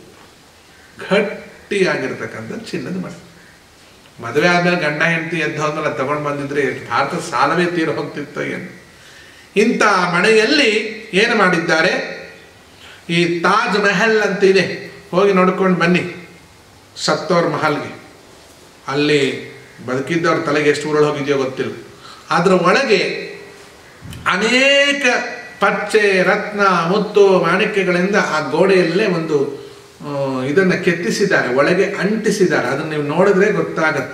ಗಟ್ಟಿಯಾಗಿರ್ತಕ್ಕಂಥ ಚಿನ್ನದ ಮಣೆ ಮದುವೆ ಆದ್ಮೇಲೆ ಗಂಡ ಹೆಂಡತಿ ಎದ್ದು ಹೋದ್ಮೇಲೆ ತಗೊಂಡು ಬಂದಿದ್ರೆ ಭಾರತ ಸಾಲವೇ ತೀರ ಹೋಗ್ತಿತ್ತು ಏನು ಇಂಥ ಮನೆಯಲ್ಲಿ ಏನು ಮಾಡಿದ್ದಾರೆ ಈ ತಾಜ್ ಮಹಲ್ ಅಂತ ಇದೆ ಹೋಗಿ ನೋಡ್ಕೊಂಡು ಬನ್ನಿ ಸತ್ತೋರ್ ಮಹಲ್ಗೆ ಅಲ್ಲಿ ಬದುಕಿದ್ದವ್ರ ತಲೆಗೆ ಎಷ್ಟು ಉರುಳು ಹೋಗಿದೆಯೋ ಗೊತ್ತಿಲ್ಲ ಅದರ ಒಳಗೆ ಅನೇಕ ಪಚ್ಚೆ ರತ್ನ ಮುತ್ತು ಮಾಣಿಕ್ಯಗಳಿಂದ ಆ ಗೋಡೆಯಲ್ಲೇ ಒಂದು ಆ, ಇದನ್ನ ಕೆತ್ತಿಸಿದ್ದಾರೆ ಒಳಗೆ ಅಂಟಿಸಿದ್ದಾರೆ ಅದನ್ನ ನೀವು ನೋಡಿದ್ರೆ ಗೊತ್ತಾಗತ್ತೆ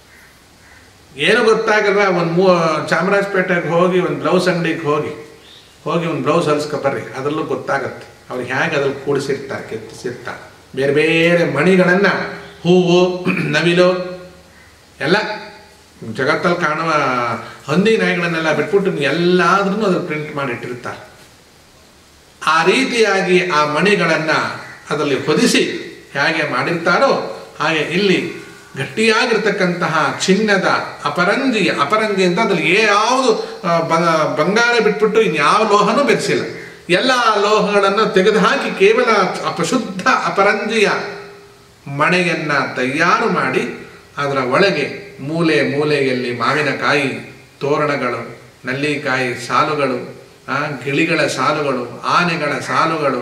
ಏನು ಗೊತ್ತಾಗಲ್ವಾ ಒಂದು ಮೂ ಚಾಮರಾಜಪೇಟೆಗೆ ಹೋಗಿ ಒಂದು ಬ್ಲೌಸ್ ಅಂಗಡಿಗೆ ಹೋಗಿ ಹೋಗಿ ಒಂದು ಬ್ಲೌಸ್ ಹೊಲಿಸ್ಕೊ ಬರ್ರಿ ಅದರಲ್ಲೂ ಗೊತ್ತಾಗತ್ತೆ ಅವ್ರು ಹೇಗೆ ಅದ್ರಲ್ಲಿ ಕೂಡಿಸಿರ್ತಾರೆ ಕೆತ್ತಿಸಿರ್ತಾರೆ ಬೇರೆ ಬೇರೆ ಮಣಿಗಳನ್ನು ಹೂವು ನವಿಲು ಎಲ್ಲ ಜಗತ್ತಲ್ಲಿ ಕಾಣುವ ಹಂದಿ ನಾಯಿಗಳನ್ನೆಲ್ಲ ಬಿಟ್ಬಿಟ್ಟು ಎಲ್ಲಾದ್ರೂ ಅದ್ರ ಪ್ರಿಂಟ್ ಮಾಡಿಟ್ಟಿರ್ತಾರೆ ಆ ರೀತಿಯಾಗಿ ಆ ಮಣಿಗಳನ್ನು ಅದರಲ್ಲಿ ಹೊದಿಸಿ ಹೇಗೆ ಮಾಡಿರ್ತಾರೋ ಹಾಗೆ ಇಲ್ಲಿ ಗಟ್ಟಿಯಾಗಿರ್ತಕ್ಕಂತಹ ಚಿನ್ನದ ಅಪರಂಜಿ ಅಪರಂಜಿ ಅಂತ ಅದ್ರಲ್ಲಿ ಯಾವುದು ಆ, ಬ- ಬಂಗಾರ ಬಿಟ್ಬಿಟ್ಟು ಇನ್ಯಾವ ಲೋಹನೂ ಬೆರೆಸಿಲ್ಲ ಎಲ್ಲ ಲೋಹಗಳನ್ನು ತೆಗೆದುಹಾಕಿ ಕೇವಲ ಅಪಶುದ್ಧ ಅಪರಂಜಿಯ ಮಣೆಯನ್ನ ತಯಾರು ಮಾಡಿ ಅದರ ಒಳಗೆ ಮೂಲೆ ಮೂಲೆಯಲ್ಲಿ ಮಾವಿನಕಾಯಿ ತೋರಣಗಳು ನಲ್ಲಿಕಾಯಿ ಸಾಲುಗಳು ಆ, ಗಿಳಿಗಳ ಸಾಲುಗಳು ಆನೆಗಳ ಸಾಲುಗಳು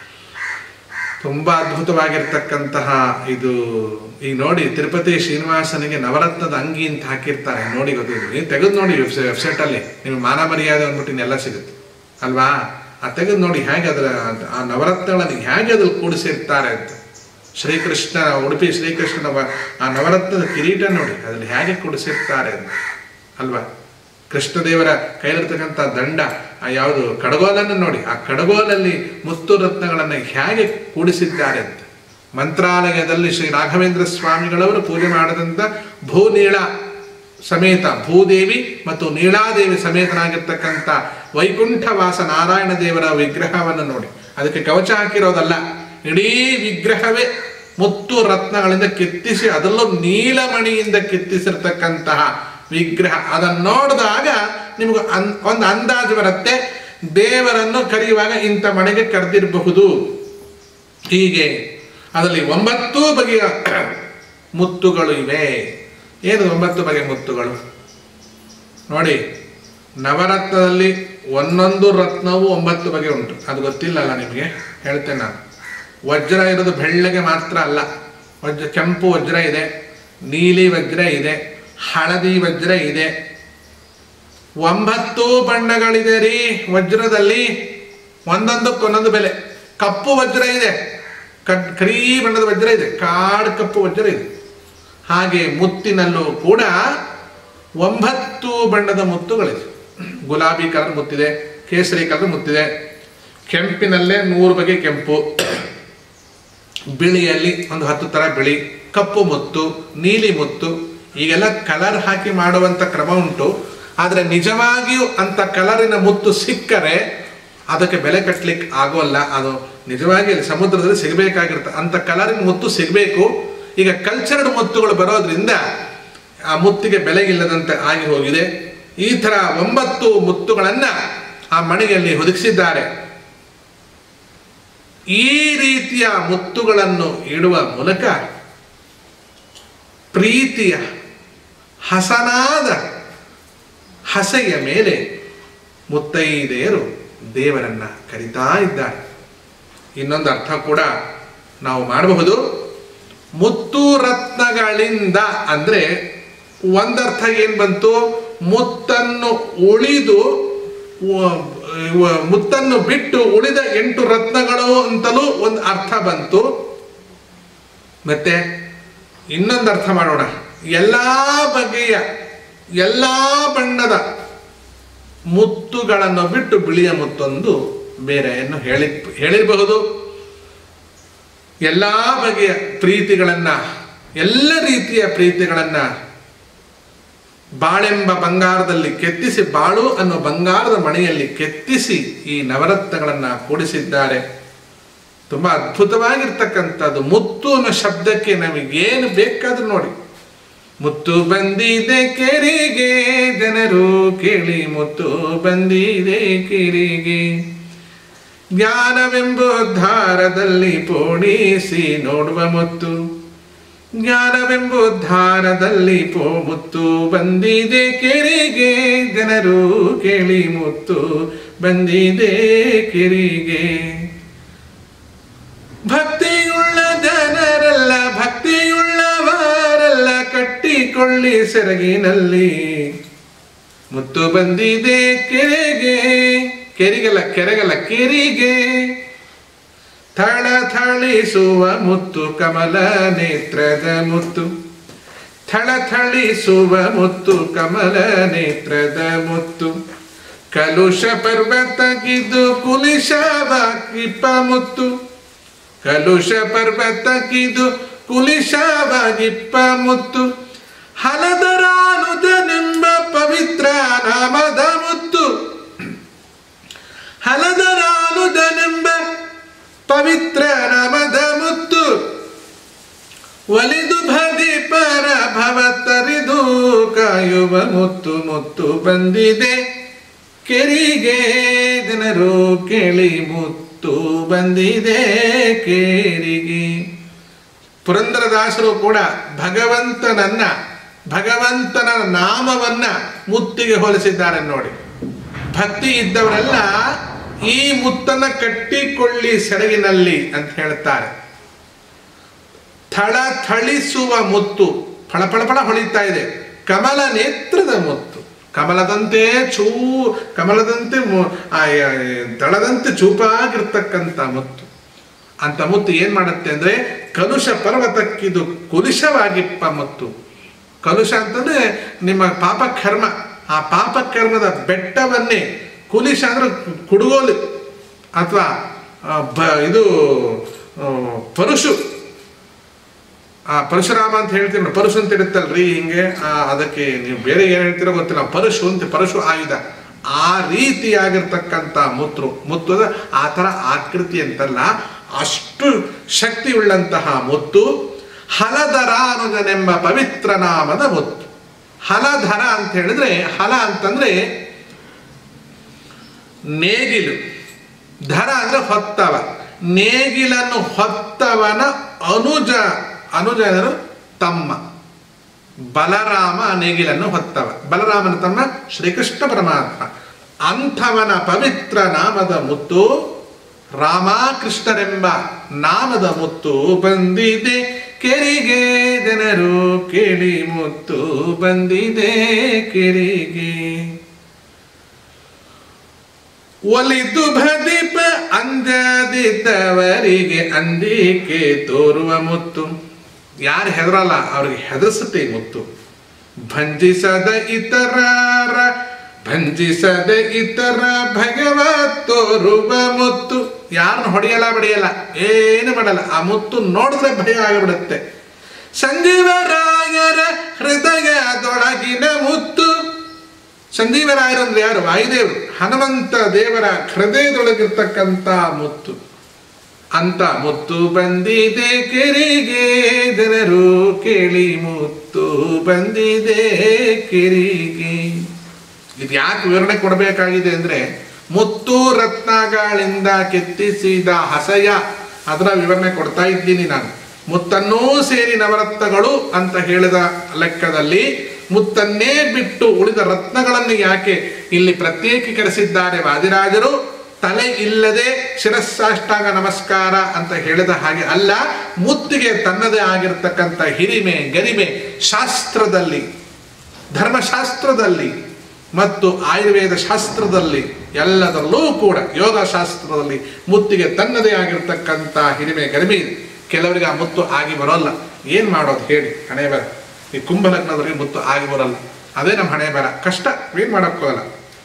ತುಂಬ ಅದ್ಭುತವಾಗಿರ್ತಕ್ಕಂತಹ ಇದು ಈಗ ನೋಡಿ ತಿರುಪತಿ ಶ್ರೀನಿವಾಸನಿಗೆ ನವರತ್ನದ ಅಂಗಿ ಅಂತ ಹಾಕಿರ್ತಾರೆ ನೋಡಿ ಗೊತ್ತಿದೆ ನೀವು ತೆಗೆದು ನೋಡಿ ವೆಬ್ಸೈಟಲ್ಲಿ ನಿಮಗೆ ಮಾನ ಮರ್ಯಾದೆ ಅಂದ್ಬಿಟ್ಟು ಇನ್ನೆಲ್ಲ ಸಿಗುತ್ತೆ ಅಲ್ವಾ ಆ ತೆಗೆದು ನೋಡಿ ಹೇಗೆ ಅದರ ಆ ನವರತ್ನಗಳನ್ನು ಹೇಗೆ ಅದ್ರಲ್ಲಿ ಕೂಡಿಸಿರ್ತಾರೆ ಅಂತ ಶ್ರೀಕೃಷ್ಣ ಉಡುಪಿ ಶ್ರೀಕೃಷ್ಣನ ವ- ಆ ನವರತ್ನದ ಕಿರೀಟ ನೋಡಿ ಅದ್ರಲ್ಲಿ ಹೇಗೆ ಕೂಡಿಸಿರ್ತಾರೆ ಅಂತ ಅಲ್ವಾ ಕೃಷ್ಣದೇವರ ಕೈಲಿರ್ತಕ್ಕಂಥ ದಂಡ ಆ ಯಾವುದು ಕಡಗೋಲನ್ನು ನೋಡಿ ಆ ಕಡಗೋಲಲ್ಲಿ ಮುತ್ತು ರತ್ನಗಳನ್ನು ಹೇಗೆ ಕೂಡಿಸಿದ್ದಾರೆ ಅಂತ ಮಂತ್ರಾಲಯದಲ್ಲಿ ಶ್ರೀ ರಾಘವೇಂದ್ರ ಸ್ವಾಮಿಗಳವರು ಪೂಜೆ ಮಾಡಿದಂಥ ಭೂನೀಳ ಸಮೇತ ಭೂದೇವಿ ಮತ್ತು ನೀಳಾದೇವಿ ಸಮೇತನಾಗಿರ್ತಕ್ಕಂಥ ವೈಕುಂಠವಾಸ ನಾರಾಯಣ ದೇವರ ವಿಗ್ರಹವನ್ನು ನೋಡಿ ಅದಕ್ಕೆ ಕವಚ ಹಾಕಿರೋದಲ್ಲ ಇಡೀ ವಿಗ್ರಹವೇ ಮುತ್ತು ರತ್ನಗಳಿಂದ ಕೆತ್ತಿಸಿ ಅದರಲ್ಲೂ ನೀಲಮಣಿಯಿಂದ ಕೆತ್ತಿಸಿರ್ತಕ್ಕಂತಹ ವಿಗ್ರಹ ಅದನ್ನು ನೋಡಿದಾಗ ನಿಮಗೆ ಅನ್ ಒಂದು ಅಂದಾಜು ಬರುತ್ತೆ ದೇವರನ್ನು ಕರೆಯುವಾಗ ಇಂಥ ಮನೆಗೆ ಕರೆದಿರಬಹುದು ಹೀಗೆ ಅದರಲ್ಲಿ ಒಂಬತ್ತು ಬಗೆಯ ಮುತ್ತುಗಳು ಇವೆ ಏನು ಒಂಬತ್ತು ಬಗೆಯ ಮುತ್ತುಗಳು ನೋಡಿ ನವರತ್ನದಲ್ಲಿ ಒಂದೊಂದು ರತ್ನವೂ ಒಂಬತ್ತು ಬಗೆ ಉಂಟು ಅದು ಗೊತ್ತಿಲ್ಲಲ್ಲ ನಿಮಗೆ ಹೇಳ್ತೇನೆ ನಾನು ವಜ್ರ ಇರೋದು ಬೆಳ್ಳಗೆ ಮಾತ್ರ ಅಲ್ಲ ವಜ್ರ ಕೆಂಪು ವಜ್ರ ಇದೆ ನೀಲಿ ವಜ್ರ ಇದೆ ಹಳದಿ ವಜ್ರ ಇದೆ ಒಂಬತ್ತು ಬಣ್ಣಗಳಿದೆ ರೀ ವಜ್ರದಲ್ಲಿ ಒಂದೊಂದಕ್ಕೊಂದೊಂದು ಬೆಲೆ ಕಪ್ಪು ವಜ್ರ ಇದೆ ಕಡ್ ಕರೀ ಬಣ್ಣದ ವಜ್ರ ಇದೆ ಕಾಡು ಕಪ್ಪು ವಜ್ರ ಇದೆ ಹಾಗೆ ಮುತ್ತಿನಲ್ಲೂ ಕೂಡ ಒಂಬತ್ತು ಬಣ್ಣದ ಮುತ್ತುಗಳಿದೆ ಗುಲಾಬಿ ಕಲರ್ ಮುತ್ತಿದೆ ಕೇಸರಿ ಕಲರ್ ಮುತ್ತಿದೆ ಕೆಂಪಿನಲ್ಲೇ ನೂರು ಬಗೆ ಕೆಂಪು ಬಿಳಿಯಲ್ಲಿ ಒಂದು ಹತ್ತು ಥರ ಬಿಳಿ ಕಪ್ಪು ಮುತ್ತು ನೀಲಿ ಮುತ್ತು ಈಗೆಲ್ಲ ಕಲರ್ ಹಾಕಿ ಮಾಡುವಂಥ ಕ್ರಮ ಉಂಟು ಆದರೆ ನಿಜವಾಗಿಯೂ ಅಂತ ಕಲರಿನ ಮುತ್ತು ಸಿಕ್ಕರೆ ಅದಕ್ಕೆ ಬೆಲೆ ಕಟ್ಟಲಿಕ್ಕೆ ಆಗೋಲ್ಲ ಅದು ನಿಜವಾಗಿ ಅಲ್ಲಿ ಸಮುದ್ರದಲ್ಲಿ ಸಿಗಬೇಕಾಗಿರುತ್ತೆ ಅಂತ ಕಲರಿನ ಮುತ್ತು ಸಿಗಬೇಕು ಈಗ ಕಲ್ಚರ್ಡ್ ಮುತ್ತುಗಳು ಬರೋದ್ರಿಂದ ಆ ಮುತ್ತಿಗೆ ಬೆಲೆ ಇಲ್ಲದಂತೆ ಆಗಿ ಹೋಗಿದೆ ಈ ಥರ ಒಂಬತ್ತು ಮುತ್ತುಗಳನ್ನು ಆ ಮಣಿಯಲ್ಲಿ ಒದಗಿಸಿದ್ದಾರೆ ಈ ರೀತಿಯ ಮುತ್ತುಗಳನ್ನು ಇಡುವ ಮೂಲಕ ಪ್ರೀತಿಯ ಹಸನಾದ ಹಸೆಯ ಮೇಲೆ ಮುತ್ತೈದೆಯರು ದೇವರನ್ನ ಕರಿತಾ ಇದ್ದಾರೆ ಇನ್ನೊಂದು ಅರ್ಥ ಕೂಡ ನಾವು ಮಾಡಬಹುದು ಮುತ್ತು ರತ್ನಗಳಿಂದ ಅಂದ್ರೆ ಒಂದರ್ಥ ಏನ್ ಬಂತು ಮುತ್ತನ್ನು ಉಳಿದು ವ- ವ- ಮುತ್ತನ್ನು ಬಿಟ್ಟು ಉಳಿದ ಎಂಟು ರತ್ನಗಳು ಅಂತಲೂ ಒಂದು ಅರ್ಥ ಬಂತು ಮತ್ತೆ ಇನ್ನೊಂದು ಅರ್ಥ ಮಾಡೋಣ ಎಲ್ಲಾ ಬಗೆಯ ಎಲ್ಲಾ ಬಣ್ಣದ ಮುತ್ತುಗಳನ್ನು ಬಿಟ್ಟು ಬಿಳಿಯ ಮುತ್ತೊಂದು ಬೇರೆಯನ್ನು ಹೇಳಿ ಹೇಳಿರಬಹುದು ಎಲ್ಲಾ ಬಗೆಯ ಪ್ರೀತಿಗಳನ್ನ ಎಲ್ಲ ರೀತಿಯ ಪ್ರೀತಿಗಳನ್ನ ಬಾಳೆಂಬ ಬಂಗಾರದಲ್ಲಿ ಕೆತ್ತಿಸಿ ಬಾಳು ಅನ್ನೋ ಬಂಗಾರದ ಮಣೆಯಲ್ಲಿ ಕೆತ್ತಿಸಿ ಈ ನವರತ್ನಗಳನ್ನ ಕೂಡಿಸಿದ್ದಾರೆ ತುಂಬಾ ಅದ್ಭುತವಾಗಿರ್ತಕ್ಕಂಥದ್ದು ಮುತ್ತು ಅನ್ನೋ ಶಬ್ದಕ್ಕೆ ನಮಗೇನು ಬೇಕಾದ್ರೂ ನೋಡಿ ಮುತ್ತು ಬಂದಿದೆ ಕೆರೆಗೆ ಜನರು ಕೇಳಿ ಮುತ್ತು ಬಂದಿದೆ ಕೆರೆಗೆ ಜ್ಞಾನವೆಂಬುದ್ಧಾರದಲ್ಲಿ ಪೋಣಿಸಿ ನೋಡುವ ಮುತ್ತು ಜ್ಞಾನವೆಂಬುದ್ಧಾರದಲ್ಲಿ ಪೋ ಮುತ್ತು ಬಂದಿದೆ ಕೆರೆಗೆ ಜನರು ಕೇಳಿ ಮುತ್ತು ಬಂದಿದೆ ಕೆರೆಗೆ ಭಕ್ತಿಯುಳ್ಳ ಜನರೆಲ್ಲ ಭಕ್ತಿಯುಳ್ಳವರೆಲ್ಲ ಕಟ್ಟಿಕೊಳ್ಳಿ ಸೆರಗಿನಲ್ಲಿ ಮುತ್ತು ಬಂದಿದೆ ಕೆರೆಗೆ ಕೆರಿಗಲ್ಲ ಕೆರೆಗಲ್ಲ ಕೆರಿಗೆ ಥಳ ಥಳಿಸುವ ಮುತ್ತು ಕಮಲ ನೇತ್ರದ ಮುತ್ತು ಥಳಥಳಿಸುವ ಮುತ್ತು ಕಮಲ ನೇತ್ರದ ಮುತ್ತು ಕಲುಷ ಪರ್ವತಗಿದು ಕುಲಿಶವಾಗಿಪ್ಪ ಮುತ್ತು ಕಲುಷ ಪರ್ವತಗಿದು ಕುಲಿಶವಾಗಿಪ್ಪ ಮುತ್ತು ಹಲದರಾನುಜನೆಂಬ ಪವಿತ್ರ ನಾಮದ ಮುತ್ತು ಹಲದರಾನುಜನೆಂಬ ಪವಿತ್ರ ನಾಮದ ಮುತ್ತು ಒಲಿದು ಭದಿ ಪರ ಭವ ತರಿದು ಕಾಯುವ ಮುತ್ತು ಮುತ್ತು ಬಂದಿದೆ ಕೆರಿಗೆ ಜನರು ಕೇಳಿ ಮುತ್ತು ಬಂದಿದೆ ಕೇರಿಗೆ ಪುರಂದರದಾಸರು ಕೂಡ ಭಗವಂತನನ್ನ ಭಗವಂತನ ನಾಮವನ್ನ ಮುತ್ತಿಗೆ ಹೋಲಿಸಿದ್ದಾರೆ ನೋಡಿ ಭಕ್ತಿ ಇದ್ದವರೆಲ್ಲ ಈ ಮುತ್ತನ್ನ ಕಟ್ಟಿಕೊಳ್ಳಿ ಸೆರಗಿನಲ್ಲಿ ಅಂತ ಹೇಳ್ತಾರೆ ಥಳ ಥಳಿಸುವ ಮುತ್ತು ಫಳ ಫಳ ಫಳ ಹೊಳಿತಾ ಇದೆ ಕಮಲ ನೇತ್ರದ ಮುತ್ತು ಕಮಲದಂತೆ ಚೂ ಕಮಲದಂತೆ ಮು- ಆ, ಆ, ದಳದಂತೆ ಚೂಪಾಗಿರ್ತಕ್ಕಂಥ ಮುತ್ತು ಅಂತ ಮುತ್ತು ಏನ್ ಮಾಡುತ್ತೆ ಅಂದ್ರೆ ಕಲುಷ ಪರ್ವತಕ್ಕಿದು ಕುಲುಷವಾಗಿಪ್ಪ ಮುತ್ತು ಕಲುಷ ಅಂತಂದ್ರೆ ನಿಮ್ಮ ಪಾಪ ಕರ್ಮ ಆ ಪಾಪ ಕರ್ಮದ ಬೆಟ್ಟವನ್ನೇ ಕುಲಿಶ ಅಂದ್ರೆ ಕುಡುಗೋಲು ಅಥವಾ ಇದು ಆ, ಪರುಶು ಆ ಪರಶುರಾಮ ಅಂತ ಹೇಳ್ತೀವಿ ನೋಡಿ, ಪರಶು ಅಂತ ಇರುತ್ತಲ್ರಿ ಹಿಂಗೆ ಆ, ಅದಕ್ಕೆ ನೀವು ಬೇರೆ ಏನ್ ಹೇಳ್ತೀರೋ ಗೊತ್ತಿಲ್ಲ ಪರಶು ಅಂತ ಪರಶು ಆಯುಧ ಆ ರೀತಿಯಾಗಿರ್ತಕ್ಕಂಥ ಮುತ್ತು ಮುತ್ತು ಅಂದ್ರೆ ಆ ಥರ ಆಕೃತಿ ಅಂತಲ್ಲ ಅಷ್ಟು ಶಕ್ತಿ ಉಳ್ಳಂತಹ ಮುತ್ತು ಹಲಧರ ಅನ್ನೋದನೆಂಬ ಪವಿತ್ರ ನಾಮದ ಮುತ್ತು ಹಲಧರ ಅಂತ ಹೇಳಿದ್ರೆ ಹಲ ಅಂತಂದ್ರೆ ನೇಗಿಲು ಧರ ಅಂದ್ರೆ ಹೊತ್ತವ ನೇಗಿಲನ್ನು ಹೊತ್ತವನ ಅನುಜ ಅನುಜ ಎಂದರು ತಮ್ಮ ಬಲರಾಮ ನೇಗಿಲನ್ನು ಹೊತ್ತವ ಬಲರಾಮನ ತಮ್ಮ ಶ್ರೀಕೃಷ್ಣ ಪರಮಾತ್ಮ ಅಂಥವನ ಪವಿತ್ರ ನಾಮದ ಮುತ್ತು ರಾಮಕೃಷ್ಣರೆಂಬ ನಾಮದ ಮುತ್ತು ಬಂದಿದೆ ಕೆರಿಗೆ ಜನರು ಕೇಳಿ ಮುತ್ತು ಬಂದಿದೆ ಕೆರಿಗೆ ಒಲಿದು ಭದೀಪ ಅಂಜದಿದ್ದವರಿಗೆ ಅಂದಿಕೆ ತೋರುವ ಮುತ್ತು ಯಾರು ಹೆದರಲ್ಲ ಅವ್ರಿಗೆ ಹೆದರ್ಸುತ್ತೆ ಈ ಮುತ್ತು ಭಂಜಿಸದ ಇತರರ ಭಂಜಿಸದ ಇತರ ಭಗವತ್ ತೋರುವ ಮುತ್ತು ಯಾರನ್ನು ಹೊಡೆಯಲ್ಲ ಬಡಿಯಲ್ಲ ಏನು ಮಾಡಲ್ಲ ಆ ಮುತ್ತು ನೋಡಿದ್ರೆ ಭಯ ಆಗಿಬಿಡುತ್ತೆ ಸಂಜೀವರಾಯರ ಹೃದಯದೊಳಗಿನ ಮುತ್ತು ಸಂಜೀವರಾಯರು ಅಂದ್ರೆ ಯಾರು ವಾಯುದೇವರು ಹನುಮಂತ ದೇವರ ಹೃದಯದೊಳಗಿರ್ತಕ್ಕಂಥ ಮುತ್ತು ಅಂತ ಮುತ್ತು ಬಂದಿದೆ ಕೆರಿಗೆ ಜನರು ಕೇಳಿ ಮುತ್ತು ಬಂದಿದೆ ಕೆರಿಗೆ ಇದು ಯಾಕೆ ವಿವರಣೆ ಕೊಡಬೇಕಾಗಿದೆ ಅಂದ್ರೆ ಮುತ್ತು ರತ್ನಗಳಿಂದ ಕೆತ್ತಿಸಿದ ಹಸಯ ಅದರ ವಿವರಣೆ ಕೊಡ್ತಾ ಇದ್ದೀನಿ ನಾನು ಮುತ್ತನ್ನೂ ಸೇರಿ ನವರತ್ನಗಳು ಅಂತ ಹೇಳಿದ ಲೆಕ್ಕದಲ್ಲಿ ಮುತ್ತನ್ನೇ ಬಿಟ್ಟು ಉಳಿದ ರತ್ನಗಳನ್ನು ಯಾಕೆ ಇಲ್ಲಿ ಪ್ರತ್ಯೇಕೀಕರಿಸಿದ್ದಾರೆ ವಾದಿರಾಜರು ತಲೆ ಇಲ್ಲದೆ ಶಿರಸ್ಸಾಷ್ಟಾಂಗ ನಮಸ್ಕಾರ ಅಂತ ಹೇಳಿದ ಹಾಗೆ ಅಲ್ಲ ಮುತ್ತಿಗೆ ತನ್ನದೇ ಆಗಿರ್ತಕ್ಕಂಥ ಹಿರಿಮೆ ಗರಿಮೆ ಶಾಸ್ತ್ರದಲ್ಲಿ ಧರ್ಮಶಾಸ್ತ್ರದಲ್ಲಿ ಮತ್ತು ಆಯುರ್ವೇದ ಶಾಸ್ತ್ರದಲ್ಲಿ ಎಲ್ಲದರಲ್ಲೂ ಕೂಡ ಯೋಗ ಶಾಸ್ತ್ರದಲ್ಲಿ ಮುತ್ತಿಗೆ ತನ್ನದೇ ಆಗಿರ್ತಕ್ಕಂಥ ಹಿರಿಮೆ ಗರಿಮೆ ಇದೆ ಕೆಲವರಿಗೆ ಆ ಮುತ್ತು ಆಗಿ ಬರೋಲ್ಲ ಏನು ಮಾಡೋದು ಹೇಳಿ ಹಣೆ ಬರ ಈ ಕುಂಭಲಗ್ನದವರಿಗೆ ಮುತ್ತು ಆಗಿ ಬರೋಲ್ಲ ಅದೇ ನಮ್ಮ ಹಣೆ ಬರ ಕಷ್ಟ ಏನು ಮಾಡೋಕ್ಕೋಗಲ್ಲ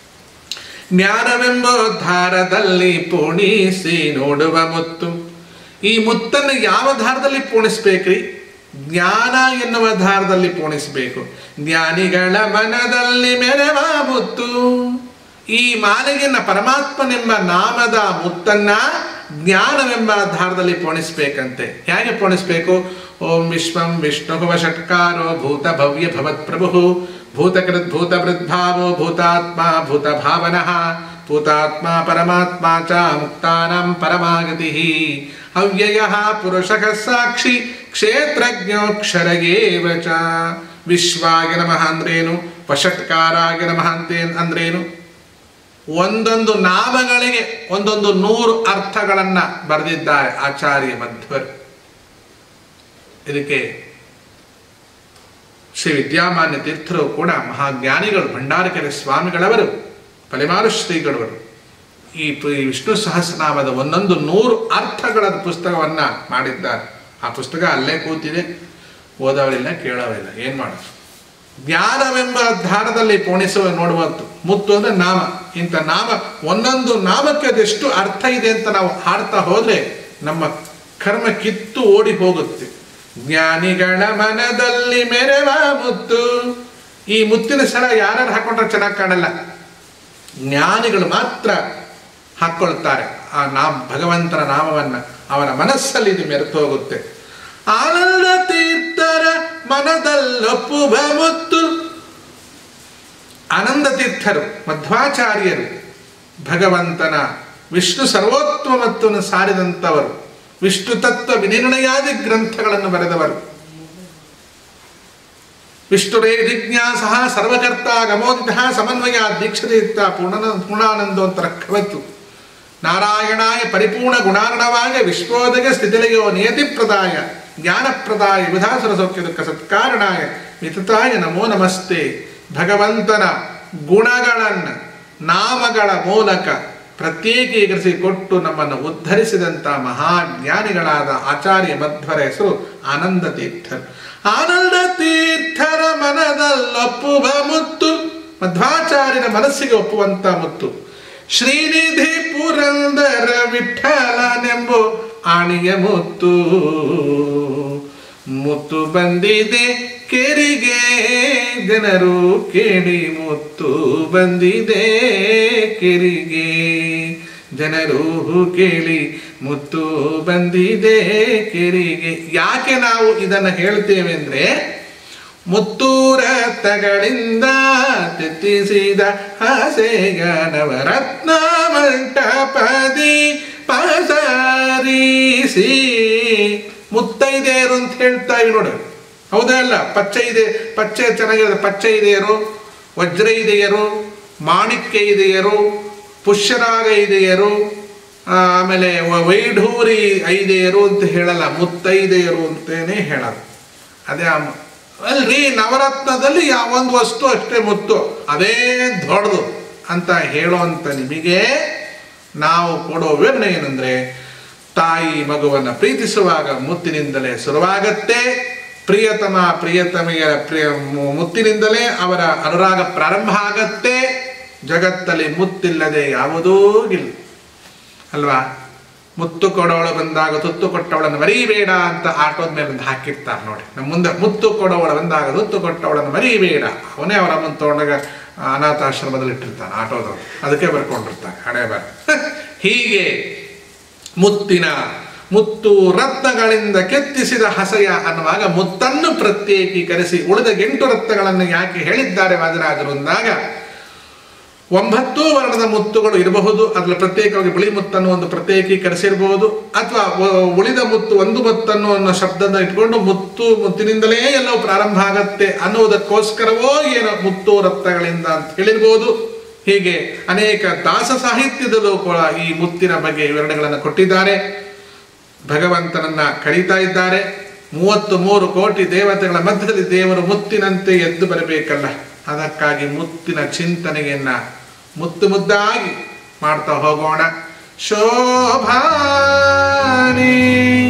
ಜ್ಞಾನವೆಂಬ ಧಾರದಲ್ಲಿ ಪೋಣಿಸಿ ನೋಡುವ ಮುತ್ತು ಈ ಮುತ್ತನ್ನು ಯಾವ ಧಾರದಲ್ಲಿ ಪೋಣಿಸ್ಬೇಕ್ರಿ ಜ್ಞಾನ ಎನ್ನುವ ಧಾರದಲ್ಲಿ ಪೋಣಿಸಬೇಕು ಜ್ಞಾನಿಗಳ ಮನದಲ್ಲಿ ಮೆರವ ಮುತ್ತು ಈ ಮಾಲೆಗೆನ್ನ ಪರಮಾತ್ಮನೆಂಬ ನಾಮದ ಮುತ್ತನ್ನ ಜ್ಞಾನವೆಂಬ ಧಾರದಲ್ಲಿ ಪೋಣಿಸ್ಬೇಕಂತೆ ಹೇಗೆ ಪೋಣಿಸ್ಬೇಕು ಓಂ ವಿಶ್ವಂ ವಿಷ್ಣು ಷಟ್ಕಾರೋ ಭೂತ ಭವ್ಯ ಭವತ್ ಪ್ರಭು ಭೂತಕೃತ್ ಭೂತ ವೃದ್ಭಾವೋ ಭೂತಾತ್ಮ ಭೂತ ಭಾವನಃ ಭೂತಾತ್ಮ ಪರಮಾತ್ಮ ಚ ಮುಕ್ತಾನಾಂ ಪರಮಾಗತಿ ಅವ್ಯಯ ಪುರುಷಃ ಸಾಕ್ಷಿ ಕ್ಷೇತ್ರಜ್ಞೋಕ್ಷರ ಏವ ಚ ವಿಶ್ವಾಯ ನಮಃ ಅಂದ್ರೇನು ವಷಟ್ಕಾರಾಯ ನಮಃ ಅಂತೇನ್ ಅಂದ್ರೇನು ಒಂದೊಂದು ನಾಮಗಳಿಗೆ ಒಂದೊಂದು ನೂರು ಅರ್ಥಗಳನ್ನ ಬರೆದಿದ್ದಾರೆ ಆಚಾರ್ಯ ಮಧ್ವರು ಇದಕ್ಕೆ ಶ್ರೀ ವಿದ್ಯಾಮಾನ್ಯ ತೀರ್ಥರು ಕೂಡ ಮಹಾಜ್ಞಾನಿಗಳು ಭಂಡಾರಕೆರೆ ಸ್ವಾಮಿಗಳವರು ಪಲಿಮಾರು ಶ್ರೀಗಳವರು ಈ ಪ- ಈ ವಿಷ್ಣು ಸಹಸ್ರನಾಮದ ಒಂದೊಂದು ನೂರು ಅರ್ಥಗಳ ಪುಸ್ತಕವನ್ನ ಮಾಡಿದ್ದಾರೆ ಆ ಪುಸ್ತಕ ಅಲ್ಲೇ ಕೂತಿದೆ ಓದೋಳಿಲ್ಲ ಕೇಳೋವಿಲ್ಲ ಏನು ಮಾಡೋದು ಜ್ಞಾನವೆಂಬ ಧಾರದಲ್ಲಿ ಪೋಣಿಸುವ ನೋಡುವಂತು ಮುತ್ತು ಅಂದ್ರೆ ನಾಮ ಇಂಥ ನಾಮ ಒಂದೊಂದು ನಾಮಕ್ಕೆ ಅದೆಷ್ಟು ಅರ್ಥ ಇದೆ ಅಂತ ನಾವು ಹಾಡ್ತಾ ಹೋದ್ರೆ ನಮ್ಮ ಕರ್ಮ ಕಿತ್ತು ಓಡಿ ಹೋಗುತ್ತೆ ಜ್ಞಾನಿಗಳ ಮನದಲ್ಲಿ ಮೆರವ ಮುತ್ತು ಈ ಮುತ್ತಿನ ಸರ ಯಾರ್ಯಾರು ಹಾಕೊಂಡ್ರೆ ಚೆನ್ನಾಗಿ ಕಾಣಲ್ಲ ಜ್ಞಾನಿಗಳು ಮಾತ್ರ ಹಾಕ್ಕೊಳ್ತಾರೆ ಆ ನಾಮ ಭಗವಂತನ ನಾಮವನ್ನ ಅವನ ಮನಸ್ಸಲ್ಲಿ ಇದು ಮೆರೆತು ಹೋಗುತ್ತೆ ಆನಂದ ತೀರ್ಥರ ಮನದಲ್ಲೊಪ್ಪುವ ಮುತ್ತು ಆನಂದ ತೀರ್ಥರು ಮಧ್ವಾಚಾರ್ಯರು ಭಗವಂತನ ವಿಷ್ಣು ಸರ್ವೋತ್ತಮತ್ವವನ್ನು ಸಾರಿದಂಥವರು ವಿಷ್ಣು ತತ್ವ ವಿನಿರ್ಣಯಾದಿ ಗ್ರಂಥಗಳನ್ನು ಬರೆದವರು ವಿಷ್ಣುರೇ ಜಿಜ್ಞಾಸ ಸರ್ವಕರ್ತ ಗಮೋದಿತ ಸಮನ್ವಯ ದೀಕ್ಷಿತ ಪೂರ್ಣ ಪೂರ್ಣಾನಂದೋ ಅಂತ ರಕ್ಕವತ್ತು ನಾರಾಯಣಾಯ ಪರಿಪೂರ್ಣ ಗುಣಾರ್ಣವಾಯ ವಿಶ್ವೋದಯ ಸ್ಥಿತಿಲಯೋ ನಿಯತಿಪ್ರದಾಯ ಜ್ಞಾನಪ್ರದಾಯ ವಿಧಾಸುರ ಸೌಖ್ಯ ದುಃಖ ಸತ್ಕಾರಣಾಯ ವಿತತಾಯ ನಮೋ ನಮಸ್ತೆ ಭಗವಂತನ ಗುಣಗಳನ್ನು ನಾಮಗಳ ಮೂಲಕ ಪ್ರತ್ಯೇಕೀಕರಿಸಿ ಕೊಟ್ಟು ನಮ್ಮನ್ನು ಉದ್ಧರಿಸಿದಂಥ ಮಹಾಜ್ಞಾನಿಗಳಾದ ಆಚಾರ್ಯ ಮಧ್ವರ ಹೆಸರು ಆನಂದ ತೀರ್ಥರು ಆನಂದ ತೀರ್ಥರ ಮನದಲ್ಲೊಪ್ಪುವ ಮುತ್ತು ಮಧ್ವಾಚಾರ್ಯರ ಮನಸ್ಸಿಗೆ ಒಪ್ಪುವಂತ ಮುತ್ತು ಶ್ರೀನಿಧಿ ಪುರಂದರ ವಿಠಲನೆಂಬು ಆಣಿಯ ಮುತ್ತು ಮುತ್ತು ಬಂದಿದೆ ಕೆರಿಗೆ ಜನರು ಕೇಳಿ ಮುತ್ತು ಬಂದಿದೆ ಕೆರಿಗೆ ಜನರು ಕೇಳಿ ಮುತ್ತು ಬಂದಿದೆ ಕೆರಿಗೆ ಯಾಕೆ ನಾವು ಇದನ್ನು ಹೇಳ್ತೇವೆ ಅಂದ್ರೆ ಮುತ್ತೂರ ತಗಳಿಂದ ತೆತ್ತಿಸಿದ ಹಸೆಯ ನವರತ್ನ ಮಂಟಪದಿ ಪಸರಿಸಿ ಮುತ್ತೈದೆಯರು ಅಂತ ಹೇಳ್ತಾ ಇವಿ ನೋಡಿ ಹೌದಾ ಅಲ್ಲ ಪಚ್ಚೆ ಇದೆ ಪಚ್ಚೆ ಚೆನ್ನಾಗಿರೋದು ಪಚ್ಚೆ ಇದೆಯರು ವಜ್ರ ಇದೆಯರು ಮಾಣಿಕ್ಯ ಇದೆಯರು ಪುಷ್ಯರಾಗ ಇದೆಯರು ಆಮೇಲೆ ವ- ವೈಢೂರಿ ಐದೆಯರು ಅಂತ ಹೇಳಲ್ಲ ಮುತ್ತೈದೆಯರು ಅಂತೇನೆ ಹೇಳೋದು ಅದೇ ಆ ಮ- ಅಲ್ರಿ ನವರತ್ನದಲ್ಲಿ ಯಾವೊಂದು ವಸ್ತು ಅಷ್ಟೇ ಮುತ್ತು ಅದೇ ದೊಡ್ಡದು ಅಂತ ಹೇಳುವಂತ ನಿಮಗೆ ನಾವು ಕೊಡೋ ವಿವರಣೆ ಏನಂದ್ರೆ ತಾಯಿ ಮಗುವನ್ನು ಪ್ರೀತಿಸುವಾಗ ಮುತ್ತಿನಿಂದಲೇ ಶುರುವಾಗತ್ತೆ ಪ್ರಿಯತಮ ಪ್ರಿಯತಮೆಯರ ಪ್ರಿಯ ಮು- ಮುತ್ತಿನಿಂದಲೇ ಅವರ ಅನುರಾಗ ಪ್ರಾರಂಭ ಆಗತ್ತೆ ಜಗತ್ತಲ್ಲಿ ಮುತ್ತಿಲ್ಲದೆ ಯಾವುದೂ ಇಲ್ಲ ಅಲ್ವಾ ಮುತ್ತು ಕೊಡೋಳು ಬಂದಾಗ ತುತ್ತು ಕೊಟ್ಟವಳನ್ನು ಮರೀಬೇಡ ಅಂತ ಆಟೋದ ಮೇಲೆ ಒಂದು ಹಾಕಿರ್ತಾರೆ ನೋಡಿ ನಮ್ಮ ಮುಂದೆ ಮುತ್ತು ಕೊಡೋವಳು ಬಂದಾಗ ತುತ್ತು ಕೊಟ್ಟವಳನ್ನು ಮರೀಬೇಡ ಅವನೇ ಅವರ ಅಮ್ಮನ ತಗೊಂಡಾಗ ಅನಾಥಾಶ್ರಮದಲ್ಲಿ ಇಟ್ಟಿರ್ತಾನೆ ಆಟೋದವನು ಅದಕ್ಕೆ ಬರ್ಕೊಂಡಿರ್ತಾನೆ ಹಣೆ ಬರ ಹೀಗೆ ಮುತ್ತಿನ ಮುತ್ತು ರತ್ನಗಳಿಂದ ಕೆತ್ತಿಸಿದ ಹಸೆಯ ಅನ್ನುವಾಗ ಮುತ್ತನ್ನು ಪ್ರತ್ಯೇಕೀಕರಿಸಿ ಉಳಿದ ಎಂಟು ರತ್ನಗಳನ್ನು ಯಾಕೆ ಹೇಳಿದ್ದಾರೆ ವಾದಿರಾಜರು ಅಂದಾಗ ಒಂಬತ್ತು ವರ್ಣದ ಮುತ್ತುಗಳು ಇರಬಹುದು ಅದರಲ್ಲಿ ಪ್ರತ್ಯೇಕವಾಗಿ ಬಿಳಿ ಮುತ್ತನ್ನು ಒಂದು ಪ್ರತ್ಯೇಕೀಕರಿಸಿರಬಹುದು ಅಥವಾ ವ- ಉಳಿದ ಮುತ್ತು ಒಂದು ಮುತ್ತನ್ನು ಅನ್ನೋ ಶಬ್ದದ ಇಟ್ಕೊಂಡು ಮುತ್ತು ಮುತ್ತಿನಿಂದಲೇ ಎಲ್ಲವೂ ಪ್ರಾರಂಭ ಆಗತ್ತೆ ಅನ್ನುವುದಕ್ಕೋಸ್ಕರವೋ ಏನೋ ಮುತ್ತು ರತ್ನಗಳಿಂದ ಅಂತ ಹೇಳಿರ್ಬೋದು ಹೀಗೆ ಅನೇಕ ದಾಸ ಸಾಹಿತ್ಯದಲ್ಲೂ ಕೂಡ ಈ ಮುತ್ತಿನ ಬಗ್ಗೆ ವಿವರಣೆಗಳನ್ನು ಕೊಟ್ಟಿದ್ದಾರೆ ಭಗವಂತನನ್ನ ಕರೀತಾ ಇದ್ದಾರೆ ಮೂವತ್ತು ಮೂರು ಕೋಟಿ ದೇವತೆಗಳ ಮಧ್ಯದಲ್ಲಿ ದೇವರು ಮುತ್ತಿನಂತೆ ಎದ್ದು ಬರಬೇಕಲ್ಲ ಅದಕ್ಕಾಗಿ ಮುತ್ತಿನ ಚಿಂತನೆಯನ್ನ ಮುತ್ತು ಮುದ್ದಾಗಿ ಮಾಡ್ತಾ ಹೋಗೋಣ ಶೋಭಾನಿ